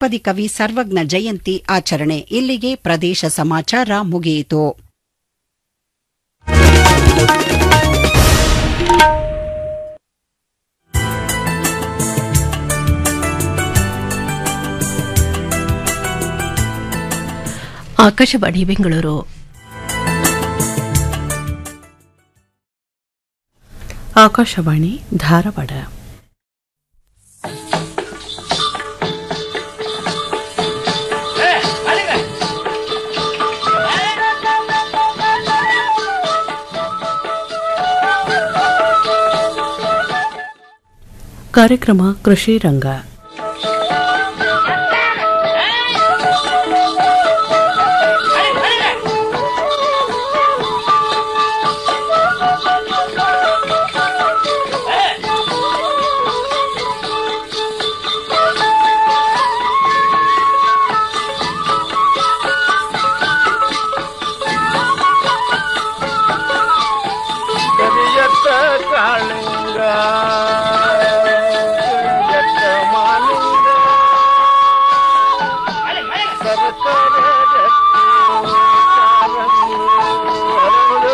ಷಟ್ಪದಿ ಕವಿ ಸರ್ವಜ್ಞ ಜಯಂತಿ ಆಚರಣೆ ಇಲ್ಲಿಗೆ ಪ್ರದೇಶ ಸಮಾಚಾರ ಮುಗಿಯಿತು ಆಕಾಶವಾಣಿ ಬೆಂಗಳೂರು ಆಕಾಶವಾಣಿ ಧಾರವಾಡ ಕಾರ್ಯಕ್ರಮ ಕೃಷಿ ರಂಗ ಕರಿಯತ್ತ ಕಾಳಿಂಗ ಕರಿಯತ್ತ ಮಾಲಿಂಗ ಸರಸರ ರತ್ನ ಕಾರಂಗಿ ಹರಳು.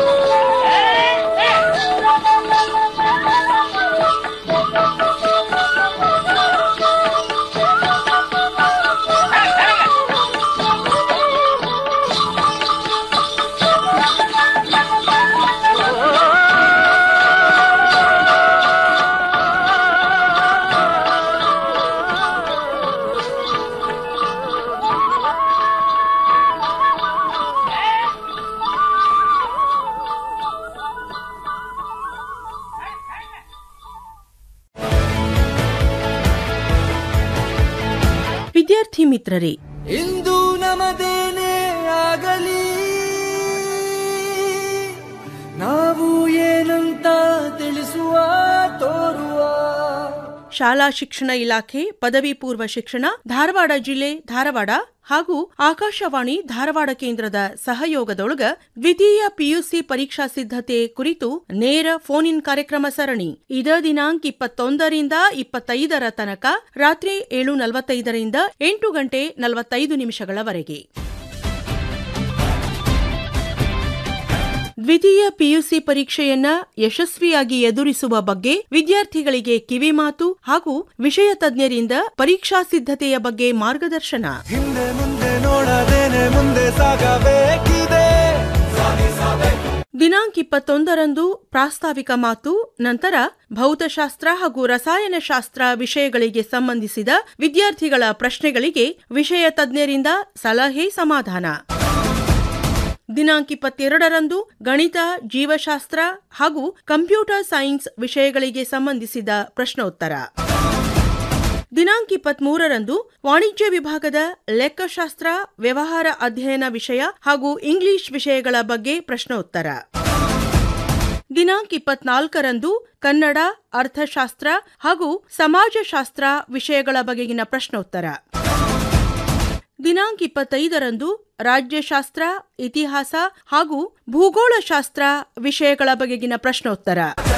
ವಿದ್ಯಾರ್ಥಿ ಮಿತ್ರರೇ ಇಂದು ನಮದೇನೇ ಆಗಲಿ ನಾವು ಏನಂತ ತಿಳಿಸುವ ತೋರುವ ಶಾಲಾ ಶಿಕ್ಷಣ ಇಲಾಖೆ ಪದವಿ ಪೂರ್ವ ಶಿಕ್ಷಣ ಧಾರವಾಡ ಜಿಲ್ಲೆ ಧಾರವಾಡ ಹಾಗೂ ಆಕಾಶವಾಣಿ ಧಾರವಾಡ ಕೇಂದ್ರದ ಸಹಯೋಗದೊಳಗ ದ್ವಿತೀಯ ಪಿಯುಸಿ ಪರೀಕ್ಷಾ ಸಿದ್ಧತೆ ಕುರಿತು ನೇರ ಫೋನ್ ಇನ್ ಕಾರ್ಯಕ್ರಮ ಸರಣಿ ಇದ ದಿನಾಂಕ ಇಪ್ಪತ್ತೊಂದರಿಂದ ಇಪ್ಪತ್ತೈದರ ತನಕ ರಾತ್ರಿ ಏಳು ನಲವತ್ತೈದರಿಂದ ಎಂಟು ಗಂಟೆ ನಲವತ್ತೈದು ನಿಮಿಷಗಳವರೆಗೆ ದ್ವಿತೀಯ ಪಿಯುಸಿ ಪರೀಕ್ಷೆಯನ್ನ ಯಶಸ್ವಿಯಾಗಿ ಎದುರಿಸುವ ಬಗ್ಗೆ ವಿದ್ಯಾರ್ಥಿಗಳಿಗೆ ಕಿವಿಮಾತು ಹಾಗೂ ವಿಷಯ ತಜ್ಞರಿಂದ ಪರೀಕ್ಷಾ ಸಿದ್ಧತೆಯ ಬಗ್ಗೆ ಮಾರ್ಗದರ್ಶನ ಹಿಂದೆ ಮುಂದೆ ನೋಡದೇನೆ ಮುಂದೆ ಸಾಗಬೇಕಿದೆ ದಿನಾಂಕ ಇಪ್ಪತ್ತೊಂದರಂದು ಪ್ರಾಸ್ತಾವಿಕ ಮಾತು ನಂತರ ಭೌತಶಾಸ್ತ್ರ ಹಾಗೂ ರಸಾಯನಶಾಸ್ತ್ರ ವಿಷಯಗಳಿಗೆ ಸಂಬಂಧಿಸಿದ ವಿದ್ಯಾರ್ಥಿಗಳ ಪ್ರಶ್ನೆಗಳಿಗೆ ವಿಷಯ ತಜ್ಞರಿಂದ ಸಲಹೆ ಸಮಾಧಾನ ದಿನಾಂಕ ಇಪ್ಪತ್ತೆರಡರಂದು ಗಣಿತ ಜೀವಶಾಸ್ತ್ರ ಹಾಗೂ ಕಂಪ್ಯೂಟರ್ ಸೈನ್ಸ್ ವಿಷಯಗಳಿಗೆ ಸಂಬಂಧಿಸಿದ ಪ್ರಶ್ನೋತ್ತರ ದಿನಾಂಕ ಇಪ್ಪತ್ಮೂರರಂದು ವಾಣಿಜ್ಯ ವಿಭಾಗದ ಲೆಕ್ಕಶಾಸ್ತ್ರ ವ್ಯವಹಾರ ಅಧ್ಯಯನ ವಿಷಯ ಹಾಗೂ ಇಂಗ್ಲಿಷ್ ವಿಷಯಗಳ ಬಗ್ಗೆ ಪ್ರಶ್ನೋತ್ತರ ದಿನಾಂಕ ಇಪ್ಪತ್ನಾಲ್ಕರಂದು ಕನ್ನಡ ಅರ್ಥಶಾಸ್ತ್ರ ಹಾಗೂ ಸಮಾಜಶಾಸ್ತ್ರ ವಿಷಯಗಳ ಬಗೆಗಿನ ಪ್ರಶ್ನೋತ್ತರ ದಿನಾಂಕ ಇಪ್ಪತ್ತೈದರಂದು ರಾಜ್ಯಶಾಸ್ತ್ರ ಇತಿಹಾಸ ಹಾಗೂ ಭೂಗೋಳಶಾಸ್ತ್ರ ವಿಷಯಗಳ ಬಗೆಗಿನ ಪ್ರಶ್ನೋತ್ತರ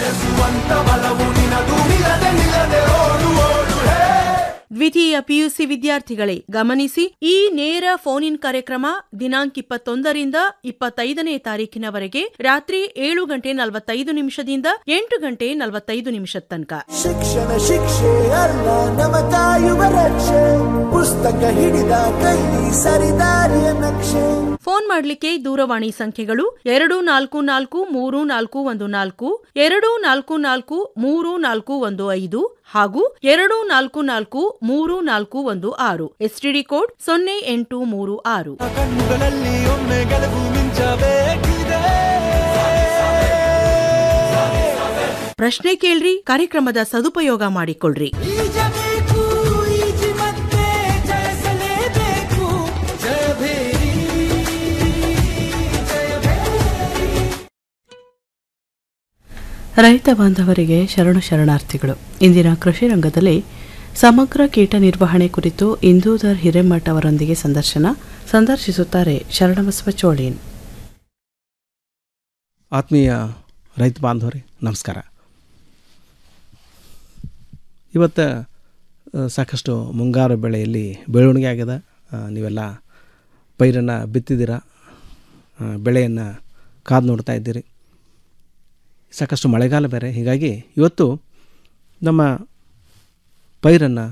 ದ್ವಿತೀಯ ಪಿಯುಸಿ ವಿದ್ಯಾರ್ಥಿಗಳೇ ಗಮನಿಸಿ ಈ ನೇರ ಫೋನ್ ಇನ್ ಕಾರ್ಯಕ್ರಮ ದಿನಾಂಕ ಇಪ್ಪತ್ತೊಂದರಿಂದ ಇಪ್ಪತ್ತೈದನೇ ತಾರೀಕಿನವರೆಗೆ ರಾತ್ರಿ ಏಳು ಗಂಟೆ ನಲವತ್ತೈದು ನಿಮಿಷದಿಂದ ಎಂಟು ಗಂಟೆ ನಲವತ್ತೈದು ನಿಮಿಷದ ತನಕ ಶಿಕ್ಷಣ ಶಿಕ್ಷೆ ಅಲ್ಲ ನಮ ಕಾಯುವ ರಕ್ಷೆ ಪುಸ್ತಕ ಹಿಡಿದ ಕೈಲಿ ಸರಿದಾರಿಯ ನಕ್ಷೆ ಫೋನ್ ಮಾಡಲಿಕ್ಕೆ ದೂರವಾಣಿ ಸಂಖ್ಯೆಗಳು ಎರಡು ನಾಲ್ಕು ನಾಲ್ಕು ಮೂರು ನಾಲ್ಕು ಒಂದು ನಾಲ್ಕು ಎರಡು ನಾಲ್ಕು ನಾಲ್ಕು ಮೂರು ನಾಲ್ಕು ಒಂದು ಐದು ಹಾಗೂ ಎರಡು ನಾಲ್ಕು ನಾಲ್ಕು ಮೂರು ನಾಲ್ಕು ಒಂದು ಆರು ಎಸ್ಟಿಡಿ ಕೋಡ್ ಸೊನ್ನೆ ಎಂಟು ಮೂರು ಆರು ಕಣ್ಣುಗಳಲ್ಲಿ ಒಮ್ಮೆ ಗೆಲುವು ಮಿಂಚಬೇಕಿದೆ ಪ್ರಶ್ನೆ ಕೇಳ್ರಿ ಕಾರ್ಯಕ್ರಮದ ಸದುಪಯೋಗ ಮಾಡಿಕೊಳ್ಳ್ರಿ ಈಜಬೇಕು ಈಜಿ ಮತ್ತೆ ಜಯಿಸಲೇಬೇಕು ಜಯಭೇರಿ ರೈತ ಬಾಂಧವರಿಗೆ ಶರಣು ಶರಣಾರ್ಥಿಗಳು ಇಂದಿನ ಕೃಷಿ ರಂಗದಲ್ಲಿ ಸಮಗ್ರ ಕೀಟ ನಿರ್ವಹಣೆ ಕುರಿತು ಇಂದೂಧರ್ ಹಿರೇಮಠ್ ಅವರೊಂದಿಗೆ ಸಂದರ್ಶನ ಸಂದರ್ಶಿಸುತ್ತಾರೆ ಶರಣಬಸವ ಚೋಳೀನ್ ಆತ್ಮೀಯ ರೈತ ಬಾಂಧವರೇ ನಮಸ್ಕಾರ ಇವತ್ತು ಆ, ಸಾಕಷ್ಟು ಮುಂಗಾರು ಬೆಳೆಯಲ್ಲಿ ಬೆಳವಣಿಗೆ ಆಗ್ಯದ ಆ, ನೀವೆಲ್ಲ ಪೈರನ್ನು ಬಿತ್ತಿದ್ದೀರ ಬೆಳೆಯನ್ನು ಕಾದು ನೋಡ್ತಾ ಇದ್ದೀರಿ ಸಾಕಷ್ಟು ಮಳೆಗಾಲ ಬೇರೆ ಹೀಗಾಗಿ ಇವತ್ತು ನಮ್ಮ ಪೈರನ್ನು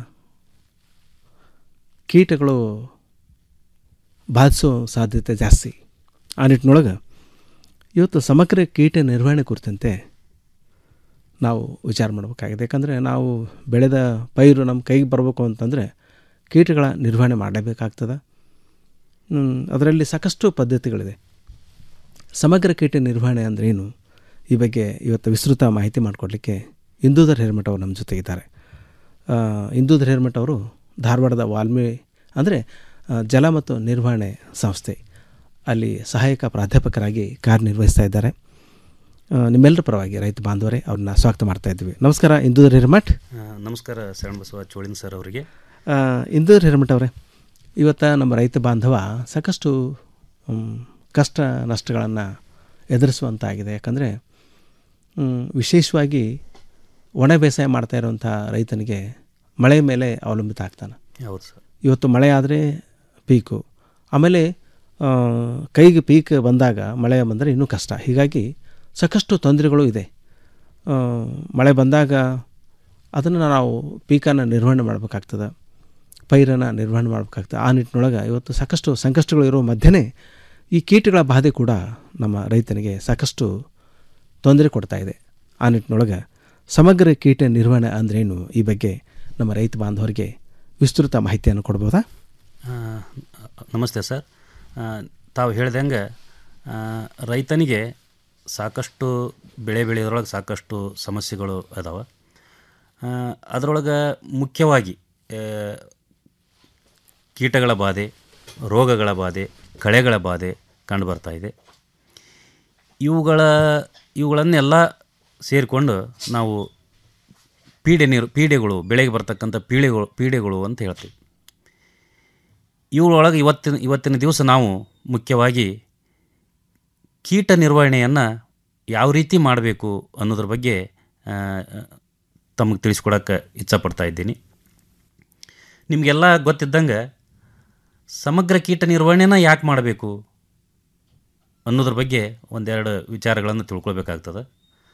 ಕೀಟಗಳು ಬಾಧಿಸೋ ಸಾಧ್ಯತೆ ಜಾಸ್ತಿ ಆ ನಿಟ್ಟಿನೊಳಗೆ ಇವತ್ತು ಸಮಗ್ರ ಕೀಟ ನಿರ್ವಹಣೆ ಕುರಿತಂತೆ ನಾವು ವಿಚಾರ ಮಾಡಬೇಕಾಗಿದೆ ಯಾಕಂದರೆ ನಾವು ಬೆಳೆದ ಪೈರು ನಮ್ಮ ಕೈಗೆ ಬರಬೇಕು ಅಂತಂದರೆ ಕೀಟಗಳ ನಿರ್ವಹಣೆ ಮಾಡಲೇಬೇಕಾಗ್ತದೆ ಹ್ಮ್, ಅದರಲ್ಲಿ ಸಾಕಷ್ಟು ಪದ್ಧತಿಗಳಿದೆ ಸಮಗ್ರ ಕೀಟ ನಿರ್ವಹಣೆ ಅಂದರೆ ಏನು ಈ ಬಗ್ಗೆ ಇವತ್ತು ವಿಸ್ತೃತ ಮಾಹಿತಿ ಮಾಡಿಕೊಡ್ಲಿಕ್ಕೆ ಇಂದೂಧರ್ ಹಿರೇಮಠ ಅವರು ನಮ್ಮ ಜೊತೆಗಿದ್ದಾರೆ ಆ, ಇಂದೂಧರ್ ಹಿರೇಮಠ ಅವರು ಧಾರವಾಡದ ವಾಲ್ಮಿ ಅಂದರೆ ಆ, ಜಲ ಮತ್ತು ನಿರ್ವಹಣೆ ಸಂಸ್ಥೆ ಅಲ್ಲಿ ಸಹಾಯಕ ಪ್ರಾಧ್ಯಾಪಕರಾಗಿ ಕಾರ್ಯನಿರ್ವಹಿಸ್ತಾ ಇದ್ದಾರೆ ಆ, ನಿಮ್ಮೆಲ್ಲರ ಪರವಾಗಿ ರೈತ ಬಾಂಧವರೇ ಅವ್ರನ್ನ ಸ್ವಾಗತ ಮಾಡ್ತಾ ಇದ್ದೀವಿ ನಮಸ್ಕಾರ ಇಂದೂಧರ್ ಹಿರೇಮಠ್ ಆ, ನಮಸ್ಕಾರ ಶರಣಬಸವ ಚೋಳಿನ್ ಸರ್ ಅವರಿಗೆ ಆ, ಇಂದೂರ್ ಹಿರೇಮಠ ಅವರೇ ಇವತ್ತು ನಮ್ಮ ರೈತ ಬಾಂಧವ ಸಾಕಷ್ಟು ಮ್, ಕಷ್ಟ ನಷ್ಟಗಳನ್ನು ಎದುರಿಸುವಂತಾಗಿದೆ ಯಾಕಂದರೆ ಮ್, ವಿಶೇಷವಾಗಿ ಒಣ ಬೇಸಾಯ ಮಾಡ್ತಾ ಇರುವಂಥ ರೈತನಿಗೆ ಮಳೆ ಮೇಲೆ ಅವಲಂಬಿತ ಆಗ್ತಾನೆ ಹೌದು ಸರ್ ಇವತ್ತು ಮಳೆ ಆದರೆ ಪೀಕು ಆಮೇಲೆ ಆ, ಕೈಗೆ ಪೀಕ್ ಬಂದಾಗ ಮಳೆ ಬಂದರೆ ಇನ್ನೂ ಕಷ್ಟ ಹೀಗಾಗಿ ಸಾಕಷ್ಟು ತೊಂದರೆಗಳು ಇದೆ ಆ, ಮಳೆ ಬಂದಾಗ ಅದನ್ನು ನಾವು ಪೀಕನ್ನು ನಿರ್ವಹಣೆ ಮಾಡಬೇಕಾಗ್ತದೆ ಪೈರನ್ನು ನಿರ್ವಹಣೆ ಮಾಡಬೇಕಾಗ್ತದೆ ಆ ನಿಟ್ಟಿನೊಳಗೆ ಇವತ್ತು ಸಾಕಷ್ಟು ಸಂಕಷ್ಟಗಳು ಇರೋ ಮಧ್ಯೆ ಈ ಕೀಟಗಳ ಬಾಧೆ ಕೂಡ ನಮ್ಮ ರೈತನಿಗೆ ಸಾಕಷ್ಟು ತೊಂದರೆ ಕೊಡ್ತಾ ಇದೆ ಆ ನಿಟ್ಟಿನೊಳಗೆ ಸಮಗ್ರ ಕೀಟ ನಿರ್ವಹಣೆ ಅಂದ್ರೇನು ಈ ಬಗ್ಗೆ ನಮ್ಮ ರೈತ ಬಾಂಧವರಿಗೆ ವಿಸ್ತೃತ ಮಾಹಿತಿಯನ್ನು ಕೊಡ್ಬೋದಾ ಆ, ನಮಸ್ತೆ ಸರ್ ಆ, ತಾವು ಹೇಳ್ದಂಗೆ ಆ, ರೈತನಿಗೆ ಸಾಕಷ್ಟು ಬೆಳೆ ಬೆಳೆಯೋದ್ರೊಳಗೆ ಸಾಕಷ್ಟು ಸಮಸ್ಯೆಗಳು ಅದಾವೆ ಅದರೊಳಗೆ ಮುಖ್ಯವಾಗಿ ಆ, ಕೀಟಗಳ ಬಾಧೆ ರೋಗಗಳ ಬಾಧೆ ಕಳೆಗಳ ಬಾಧೆ ಕಂಡುಬರ್ತಾ ಇದೆ ಇವುಗಳ ಇವುಗಳನ್ನೆಲ್ಲ ಸೇರಿಕೊಂಡು ನಾವು ಪೀಡೆ ನೀರು ಪೀಡೆಗಳು ಬೆಳೆಗೆ ಬರ್ತಕ್ಕಂಥ ಪೀಡೆಗಳು ಪೀಡೆಗಳು ಅಂತ ಹೇಳ್ತೀವಿ ಇವುಗಳೊಳಗೆ ಇವತ್ತಿನ ಇವತ್ತಿನ ದಿವಸ ನಾವು ಮುಖ್ಯವಾಗಿ ಕೀಟ ನಿರ್ವಹಣೆಯನ್ನು ಯಾವ ರೀತಿ ಮಾಡಬೇಕು ಅನ್ನೋದ್ರ ಬಗ್ಗೆ ತಮಗೆ ತಿಳಿಸ್ಕೊಡೋಕ್ಕೆ ಇಚ್ಛಪಡ್ತಾ ಇದ್ದೀನಿ ನಿಮಗೆಲ್ಲ ಗೊತ್ತಿದ್ದಂಗೆ ಸಮಗ್ರ ಕೀಟ ನಿರ್ವಹಣೆನ ಯಾಕೆ ಮಾಡಬೇಕು ಅನ್ನೋದ್ರ ಬಗ್ಗೆ ಒಂದೆರಡು ವಿಚಾರಗಳನ್ನು ತಿಳ್ಕೊಳ್ಬೇಕಾಗ್ತದೆ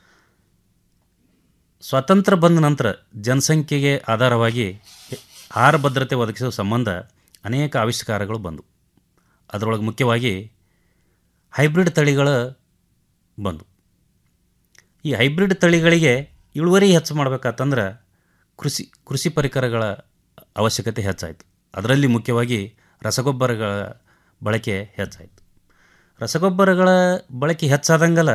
ಸ್ವಾತಂತ್ರ್ಯ ಬಂದ ನಂತರ ಜನಸಂಖ್ಯೆಗೆ ಆಧಾರವಾಗಿ ಆಹಾರ ಭದ್ರತೆ ಒದಗಿಸುವ ಸಂಬಂಧ ಅನೇಕ ಆವಿಷ್ಕಾರಗಳು ಬಂದವು ಅದರೊಳಗೆ ಮುಖ್ಯವಾಗಿ ಹೈಬ್ರಿಡ್ ತಳಿಗಳು ಬಂದು ಈ ಹೈಬ್ರಿಡ್ ತಳಿಗಳಿಗೆ ಇಳುವರಿ ಹೆಚ್ಚು ಮಾಡಬೇಕಾತಂದ್ರೆ ಕೃಷಿ ಕೃಷಿ ಪರಿಕರಗಳ ಅವಶ್ಯಕತೆ ಹೆಚ್ಚಾಯಿತು ಅದರಲ್ಲಿ ಮುಖ್ಯವಾಗಿ ರಸಗೊಬ್ಬರಗಳ ಬಳಕೆ ಹೆಚ್ಚಾಯಿತು ರಸಗೊಬ್ಬರಗಳ ಬಳಕೆ ಹೆಚ್ಚಾದಂಗೆಲ್ಲ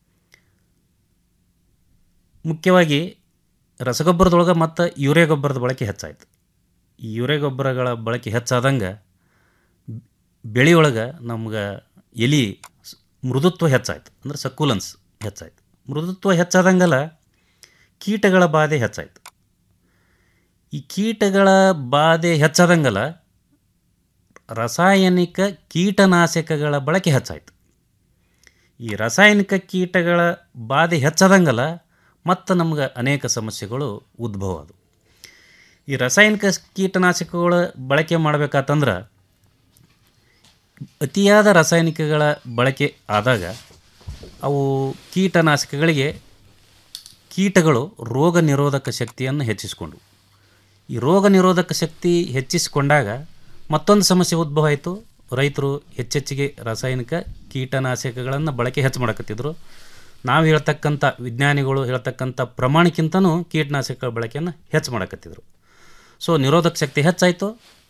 ಮುಖ್ಯವಾಗಿ ರಸಗೊಬ್ಬರದೊಳಗೆ ಮತ್ತು ಯೂರಿಯಾ ಗೊಬ್ಬರದ ಬಳಕೆ ಹೆಚ್ಚಾಯಿತು ಈ ಯೂರಿಯಾ ಗೊಬ್ಬರಗಳ ಬಳಕೆ ಹೆಚ್ಚಾದಂಗೆ ಬೆಳೆಯೊಳಗೆ ನಮ್ಗೆ ಎಲಿ ಸ್- ಮೃದುತ್ವ ಹೆಚ್ಚಾಯಿತು ಅಂದ್ರೆ ಸಕ್ಯುಲನ್ಸ್ ಹೆಚ್ಚಾಯಿತು ಮೃದುತ್ವ ಹೆಚ್ಚಾದಂಗೆಲ್ಲ ಕೀಟಗಳ ಬಾಧೆ ಹೆಚ್ಚಾಯಿತು ಈ ಕೀಟಗಳ ಬಾಧೆ ಹೆಚ್ಚಾದಂಗೆಲ್ಲ ರಾಸಾಯನಿಕ ಕೀಟನಾಶಕಗಳ ಬಳಕೆ ಹೆಚ್ಚಾಯಿತು ಈ ರಾಸಾಯನಿಕ ಕೀಟಗಳ ಬಾಧೆ ಹೆಚ್ಚಾದಂಗೆಲ್ಲ ಮತ್ತು ನಮ್ಗೆ ಅನೇಕ ಸಮಸ್ಯೆಗಳು ಉದ್ಭವ ಆದವು ಈ ರಾಸಾಯನಿಕ ಕೀಟನಾಶಕಗಳ ಬಳಕೆ ಮಾಡಬೇಕಾತಂದ್ರೆ ಅತಿಯಾದ ರಾಸಾಯನಿಕಗಳ ಬಳಕೆ ಆದಾಗ ಅವು ಕೀಟನಾಶಕಗಳಿಗೆ ಕೀಟಗಳು ರೋಗ ನಿರೋಧಕ ಶಕ್ತಿಯನ್ನು ಹೆಚ್ಚಿಸಿಕೊಂಡು ಈ ರೋಗ ನಿರೋಧಕ ಶಕ್ತಿ ಹೆಚ್ಚಿಸಿಕೊಂಡಾಗ ಮತ್ತೊಂದು ಸಮಸ್ಯೆ ಉದ್ಭವ ಆಯಿತು ರೈತರು ಹೆಚ್ಚೆಚ್ಚಿಗೆ ರಾಸಾಯನಿಕ ಕೀಟನಾಶಕಗಳನ್ನು ಬಳಕೆ ಹೆಚ್ಚು ಮಾಡಕತ್ತಿದ್ರು ನಾವು ಹೇಳ್ತಕ್ಕಂಥ ವಿಜ್ಞಾನಿಗಳು ಹೇಳ್ತಕ್ಕಂಥ ಪ್ರಮಾಣಕ್ಕಿಂತನೂ ಕೀಟನಾಶಕಗಳ ಬಳಕೆಯನ್ನು ಹೆಚ್ಚು ಮಾಡಕತ್ತಿದ್ರು ಸೊ ನಿರೋಧಕ ಶಕ್ತಿ ಹೆಚ್ಚಾಯಿತು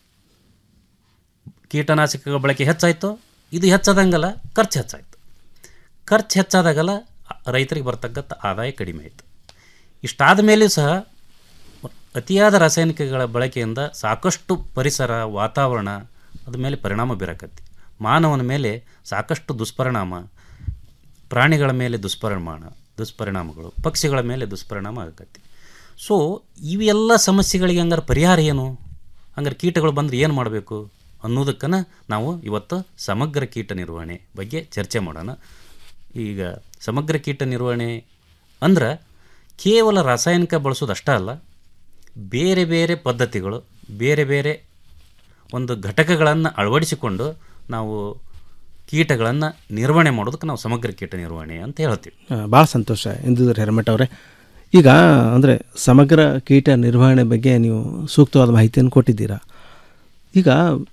ಕೀಟನಾಶಕಗಳ ಬಳಕೆ ಹೆಚ್ಚಾಯಿತು ಇದು ಹೆಚ್ಚಾದಂಗೆಲ್ಲ ಖರ್ಚು ಹೆಚ್ಚಾಯಿತು ಖರ್ಚು ಹೆಚ್ಚಾದಾಗೆಲ್ಲ ರೈತರಿಗೆ ಬರ್ತಕ್ಕಂಥ ಆದಾಯ ಕಡಿಮೆ ಆಯಿತು ಇಷ್ಟಾದ ಮೇಲೆಯೂ ಸಹ ಅತಿಯಾದ ರಾಸಾಯನಿಕಗಳ ಬಳಕೆಯಿಂದ ಸಾಕಷ್ಟು ಪರಿಸರ ವಾತಾವರಣ ಅದ ಮೇಲೆ ಪರಿಣಾಮ ಬೀರಕತ್ತಿ ಮಾನವನ ಮೇಲೆ ಸಾಕಷ್ಟು ದುಷ್ಪರಿಣಾಮ ಪ್ರಾಣಿಗಳ ಮೇಲೆ ದುಷ್ಪರಿಣಾಮ ದುಷ್ಪರಿಣಾಮಗಳು ಪಕ್ಷಿಗಳ ಮೇಲೆ ದುಷ್ಪರಿಣಾಮ ಆಗಕತ್ತಿ ಸೊ ಇವೆಲ್ಲ ಸಮಸ್ಯೆಗಳಿಗೆ ಹಂಗಾರೆ ಪರಿಹಾರ ಏನು ಹಂಗಾರೆ ಕೀಟಗಳು ಬಂದರೆ ಏನು ಮಾಡಬೇಕು ಅನ್ನೋದಕ್ಕನ ನಾವು ಇವತ್ತು ಸಮಗ್ರ ಕೀಟ ನಿರ್ವಹಣೆ ಬಗ್ಗೆ ಚರ್ಚೆ ಮಾಡೋಣ ಈಗ ಸಮಗ್ರ ಕೀಟ ನಿರ್ವಹಣೆ ಅಂದ್ರೆ ಕೇವಲ ರಾಸಾಯನಿಕ ಬಳಸೋದು ಅಷ್ಟೇ ಅಲ್ಲ ಬೇರೆ ಬೇರೆ ಪದ್ಧತಿಗಳು ಬೇರೆ ಬೇರೆ ಒಂದು ಘಟಕಗಳನ್ನು ಅಳವಡಿಸಿಕೊಂಡು ನಾವು ಕೀಟಗಳನ್ನು ನಿರ್ವಹಣೆ ಮಾಡೋದಕ್ಕೆ ನಾವು ಸಮಗ್ರ ಕೀಟ ನಿರ್ವಹಣೆ ಅಂತ ಹೇಳ್ತೀವಿ ಭಾಳ ಸಂತೋಷ ಇಂದುದರ್ ಹೆರ್ಮೆಟ್ ಅವರೇ ಈಗ ಅಂದರೆ ಸಮಗ್ರ ಕೀಟ ನಿರ್ವಹಣೆ ಬಗ್ಗೆ ನೀವು ಸೂಕ್ತವಾದ ಮಾಹಿತಿಯನ್ನು ಕೊಟ್ಟಿದ್ದೀರಾ ಈಗ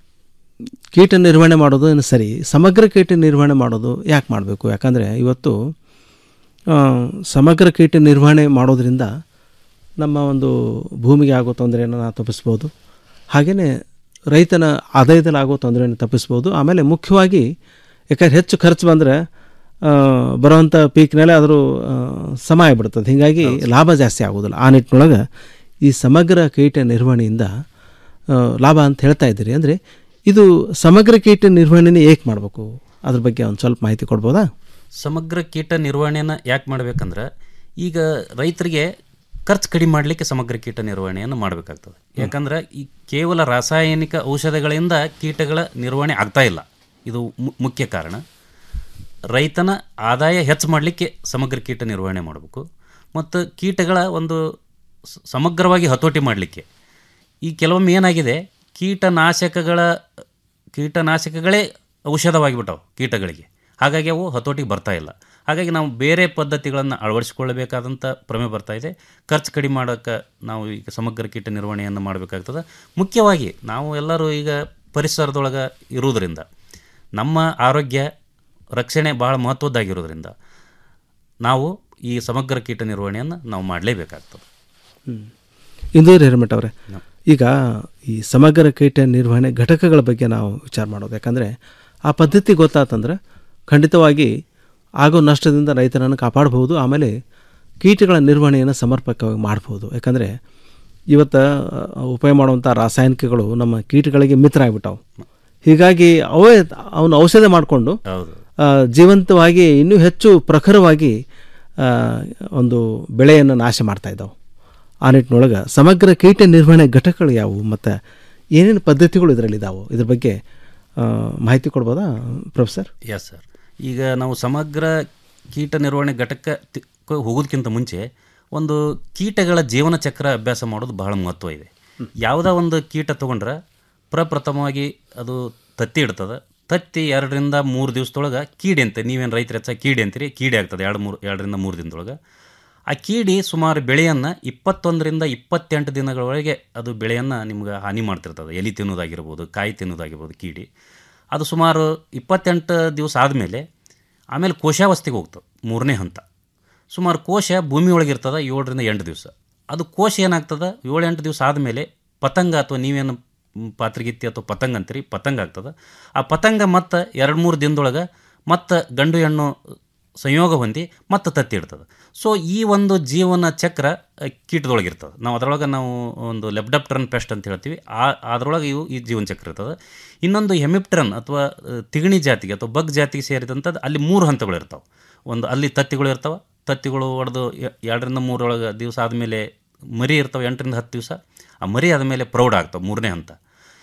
ಕೀಟ ನಿರ್ವಹಣೆ ಮಾಡೋದು ಏನು ಸರಿ ಸಮಗ್ರ ಕೀಟ ನಿರ್ವಹಣೆ ಮಾಡೋದು ಯಾಕೆ ಮಾಡಬೇಕು ಯಾಕಂದರೆ ಇವತ್ತು ಆ, ಸಮಗ್ರ ಕೀಟ ನಿರ್ವಹಣೆ ಮಾಡೋದ್ರಿಂದ ನಮ್ಮ ಒಂದು ಭೂಮಿಗೆ ಆಗೋ ತೊಂದರೆಯನ್ನು ನಾವು ತಪ್ಪಿಸ್ಬೋದು ಹಾಗೆಯೇ ರೈತನ ಆದಾಯದಲ್ಲಿ ಆಗೋ ತೊಂದರೆಯನ್ನು ತಪ್ಪಿಸ್ಬೋದು ಆಮೇಲೆ ಮುಖ್ಯವಾಗಿ ಯಾಕಂದ್ರೆ ಹೆಚ್ಚು ಖರ್ಚು ಬಂದರೆ ಬರುವಂಥ ಪೀಕ್ನಲ್ಲೇ ಅದ್ರ ಆ, ಸಮ ಆಗಿಬಿಡ್ತದೆ ಹೀಗಾಗಿ ಲಾಭ ಜಾಸ್ತಿ ಆಗೋದಿಲ್ಲ ಆ ನಿಟ್ಟಿನೊಳಗೆ ಈ ಸಮಗ್ರ ಕೀಟ ನಿರ್ವಹಣೆಯಿಂದ ಆ, ಲಾಭ ಅಂತ ಹೇಳ್ತಾ ಇದ್ದೀರಿ ಅಂದರೆ ಇದು ಸಮಗ್ರ ಕೀಟ ನಿರ್ವಹಣೆನೇ ಏಕೆ ಮಾಡಬೇಕು ಅದ್ರ ಬಗ್ಗೆ ಒಂದು ಸ್ವಲ್ಪ ಮಾಹಿತಿ ಕೊಡ್ಬೋದಾ ಸಮಗ್ರ ಕೀಟ ನಿರ್ವಹಣೆಯನ್ನು ಯಾಕೆ ಮಾಡಬೇಕಂದ್ರೆ ಈಗ ರೈತರಿಗೆ ಖರ್ಚು ಕಡಿಮೆ ಮಾಡಲಿಕ್ಕೆ ಸಮಗ್ರ ಕೀಟ ನಿರ್ವಹಣೆಯನ್ನು ಮಾಡಬೇಕಾಗ್ತದೆ ಯಾಕಂದ್ರೆ ಈ ಕೇವಲ ರಾಸಾಯನಿಕ ಔಷಧಗಳಿಂದ ಕೀಟಗಳ ನಿರ್ವಹಣೆ ಆಗ್ತಾ ಇಲ್ಲ ಇದು ಮು- ಮುಖ್ಯ ಕಾರಣ ರೈತನ ಆದಾಯ ಹೆಚ್ಚು ಮಾಡಲಿಕ್ಕೆ ಸಮಗ್ರ ಕೀಟ ನಿರ್ವಹಣೆ ಮಾಡಬೇಕು ಮತ್ತು ಕೀಟಗಳ ಒಂದು ಸ- ಸಮಗ್ರವಾಗಿ ಹತೋಟಿ ಮಾಡಲಿಕ್ಕೆ ಈ ಕೆಲವೊಮ್ಮೆ ಏನಾಗಿದೆ ಕೀಟನಾಶಕಗಳ ಕೀಟನಾಶಕಗಳೇ ಔಷಧವಾಗಿಬಿಟ್ಟವು ಕೀಟಗಳಿಗೆ ಹಾಗಾಗಿ ಅವು ಹತೋಟಿಗೆ ಬರ್ತಾ ಇಲ್ಲ ಹಾಗಾಗಿ ನಾವು ಬೇರೆ ಪದ್ಧತಿಗಳನ್ನು ಅಳವಡಿಸಿಕೊಳ್ಳಬೇಕಾದಂಥ ಪ್ರಮೆ ಬರ್ತಾ ಇದೆ ಖರ್ಚು ಕಡಿಮೆ ಮಾಡೋಕ್ಕೆ ನಾವು ಈಗ ಸಮಗ್ರ ಕೀಟ ನಿರ್ವಹಣೆಯನ್ನು ಮಾಡಬೇಕಾಗ್ತದೆ ಮುಖ್ಯವಾಗಿ ನಾವು ಎಲ್ಲರೂ ಈಗ ಪರಿಸರದೊಳಗೆ ಇರುವುದರಿಂದ ನಮ್ಮ ಆರೋಗ್ಯ ರಕ್ಷಣೆ ಭಾಳ ಮಹತ್ವದ್ದಾಗಿರೋದ್ರಿಂದ ನಾವು ಈ ಸಮಗ್ರ ಕೀಟ ನಿರ್ವಹಣೆಯನ್ನು ನಾವು ಮಾಡಲೇಬೇಕಾಗ್ತದೆ ಇಂದು ಹಿರಮಠ ಅವರೇ ಈಗ ಈ ಸಮಗ್ರ ಕೀಟ ನಿರ್ವಹಣೆ ಘಟಕಗಳ ಬಗ್ಗೆ ನಾವು ವಿಚಾರ ಮಾಡೋದು ಯಾಕಂದರೆ ಆ ಪದ್ಧತಿ ಗೊತ್ತಾತಂದ್ರೆ ಖಂಡಿತವಾಗಿ ಆಗೋ ನಷ್ಟದಿಂದ ರೈತರನ್ನು ಕಾಪಾಡ್ಬೋದು ಆಮೇಲೆ ಕೀಟಗಳ ನಿರ್ವಹಣೆಯನ್ನು ಸಮರ್ಪಕವಾಗಿ ಮಾಡ್ಬೋದು ಯಾಕಂದರೆ ಇವತ್ತು ಆ, ಉಪಯೋಗ ಮಾಡುವಂಥ ರಾಸಾಯನಿಕಗಳು ನಮ್ಮ ಕೀಟಗಳಿಗೆ ಮಿತ್ರ ಆಗಿಬಿಟ್ಟವು ಹೀಗಾಗಿ ಅವೇ ಅವನು ಔಷಧ ಮಾಡಿಕೊಂಡು ಹೌದು ಆ, ಜೀವಂತವಾಗಿ ಇನ್ನೂ ಹೆಚ್ಚು ಪ್ರಖರವಾಗಿ ಆ, ಒಂದು ಬೆಳೆಯನ್ನು ನಾಶ ಮಾಡ್ತಾ ಇದ್ದಾವೆ ಆ ನಿಟ್ಟಿನೊಳಗೆ ಸಮಗ್ರ ಕೀಟ ನಿರ್ವಹಣೆ ಘಟಕಗಳು ಯಾವುವು ಮತ್ತು ಏನೇನು ಪದ್ಧತಿಗಳು ಇದರಲ್ಲಿ ಇದಾವೆ ಇದ್ರ ಬಗ್ಗೆ ಆ, ಮಾಹಿತಿ ಕೊಡ್ಬೋದಾ ಪ್ರೊಫೆಸರ್ ಎಸ್ ಸರ್ ಈಗ ನಾವು ಸಮಗ್ರ ಕೀಟ ನಿರ್ವಹಣೆ ಘಟಕ ತಿ- ಕ- ಹೋಗೋದಕ್ಕಿಂತ ಮುಂಚೆ ಒಂದು ಕೀಟಗಳ ಜೀವನ ಚಕ್ರ ಅಭ್ಯಾಸ ಮಾಡೋದು ಬಹಳ ಮಹತ್ವ ಇದೆ ಯಾವುದೋ ಒಂದು ಕೀಟ ತೊಗೊಂಡ್ರೆ ಪ್ರಪ್ರಥಮವಾಗಿ ಅದು ತತ್ತಿ ಇಡ್ತದೆ ತತ್ತಿ ಎರಡರಿಂದ ಮೂರು ದಿವಸದೊಳಗೆ ಕೀಡಿ ಅಂತ ನೀವೇನು ರೈತರ ಹೆಚ್ಚಾಗಿ ಕೀಡಿ ಅಂತೀರಿ ಕೀಡಿ ಆಗ್ತದೆ ಎರಡು ಮೂರು ಎರಡರಿಂದ ಮೂರು ದಿನದೊಳಗೆ ಆ ಕೀಡಿ ಸುಮಾರು ಬೆಳೆಯನ್ನು ಇಪ್ಪತ್ತೊಂದರಿಂದ ಇಪ್ಪತ್ತೆಂಟು ದಿನಗಳವರೆಗೆ ಅದು ಬೆಳೆಯನ್ನು ನಿಮ್ಗೆ ಹಾನಿ ಮಾಡ್ತಿರ್ತದೆ ಎಲಿ ತಿನ್ನೋದಾಗಿರ್ಬೋದು ಕಾಯಿ ತಿನ್ನೋದಾಗಿರ್ಬೋದು ಕೀಡಿ ಅದು ಸುಮಾರು ಇಪ್ಪತ್ತೆಂಟು ದಿವಸ ಆದಮೇಲೆ ಆಮೇಲೆ ಕೋಶಾವಸ್ಥೆಗೆ ಹೋಗ್ತದೆ ಮೂರನೇ ಹಂತ ಸುಮಾರು ಕೋಶ ಭೂಮಿ ಒಳಗಿರ್ತದೆ ಏಳರಿಂದ ಎಂಟು ದಿವಸ ಅದು ಕೋಶ ಏನಾಗ್ತದೆ ಏಳು ಎಂಟು ದಿವಸ ಆದಮೇಲೆ ಪತಂಗ ಅಥವಾ ನೀವೇನು ಮ್, ಪಾತ್ರಿಗಿತ್ತಿ ಅಥವಾ ಪತಂಗ ಅಂತೀರಿ ಪತಂಗ ಆಗ್ತದೆ ಆ ಪತಂಗ ಮತ್ತು ಎರಡು ಮೂರು ದಿನದೊಳಗೆ ಮತ್ತು ಗಂಡು ಹೆಣ್ಣು ಸಂಯೋಗ ಹೊಂದಿ ಮತ್ತೆ ತತ್ತಿ ಇಡ್ತದೆ ಸೊ ಈ ಒಂದು ಜೀವನ ಚಕ್ರ ಅ, ಕೀಟದೊಳಗಿರ್ತದೆ ನಾವು ಅದರೊಳಗೆ ನಾವು ಒಂದು ಲೆಬ್ಡಪ್ಟ್ರನ್ ಪೆಸ್ಟ್ ಅಂತ ಹೇಳ್ತೀವಿ ಆ ಅದರೊಳಗೆ ಇವು ಈ ಜೀವನ ಚಕ್ರ ಇರ್ತದೆ ಇನ್ನೊಂದು ಹೆಮಿಪ್ಟ್ರನ್ ಅಥವಾ ಅ, ತಿಗಣಿ ಜಾತಿಗೆ ಅಥವಾ ಬಗ್ ಜಾತಿಗೆ ಸೇರಿದಂಥದ್ದು ಅಲ್ಲಿ ಮೂರು ಹಂತಗಳು ಇರ್ತಾವೆ ಒಂದು ಅಲ್ಲಿ ತತ್ತಿಗಳು ಇರ್ತಾವೆ ತತ್ತಿಗಳು ಹೊಡೆದು ಎರಡರಿಂದ ಮೂರೊಳಗೆ ದಿವಸ ಆದಮೇಲೆ ಮರಿ ಇರ್ತಾವೆ ಎಂಟರಿಂದ ಹತ್ತು ದಿವಸ ಆ ಮರಿ ಆದಮೇಲೆ ಪ್ರೌಢ ಆಗ್ತಾವೆ ಮೂರನೇ ಹಂತ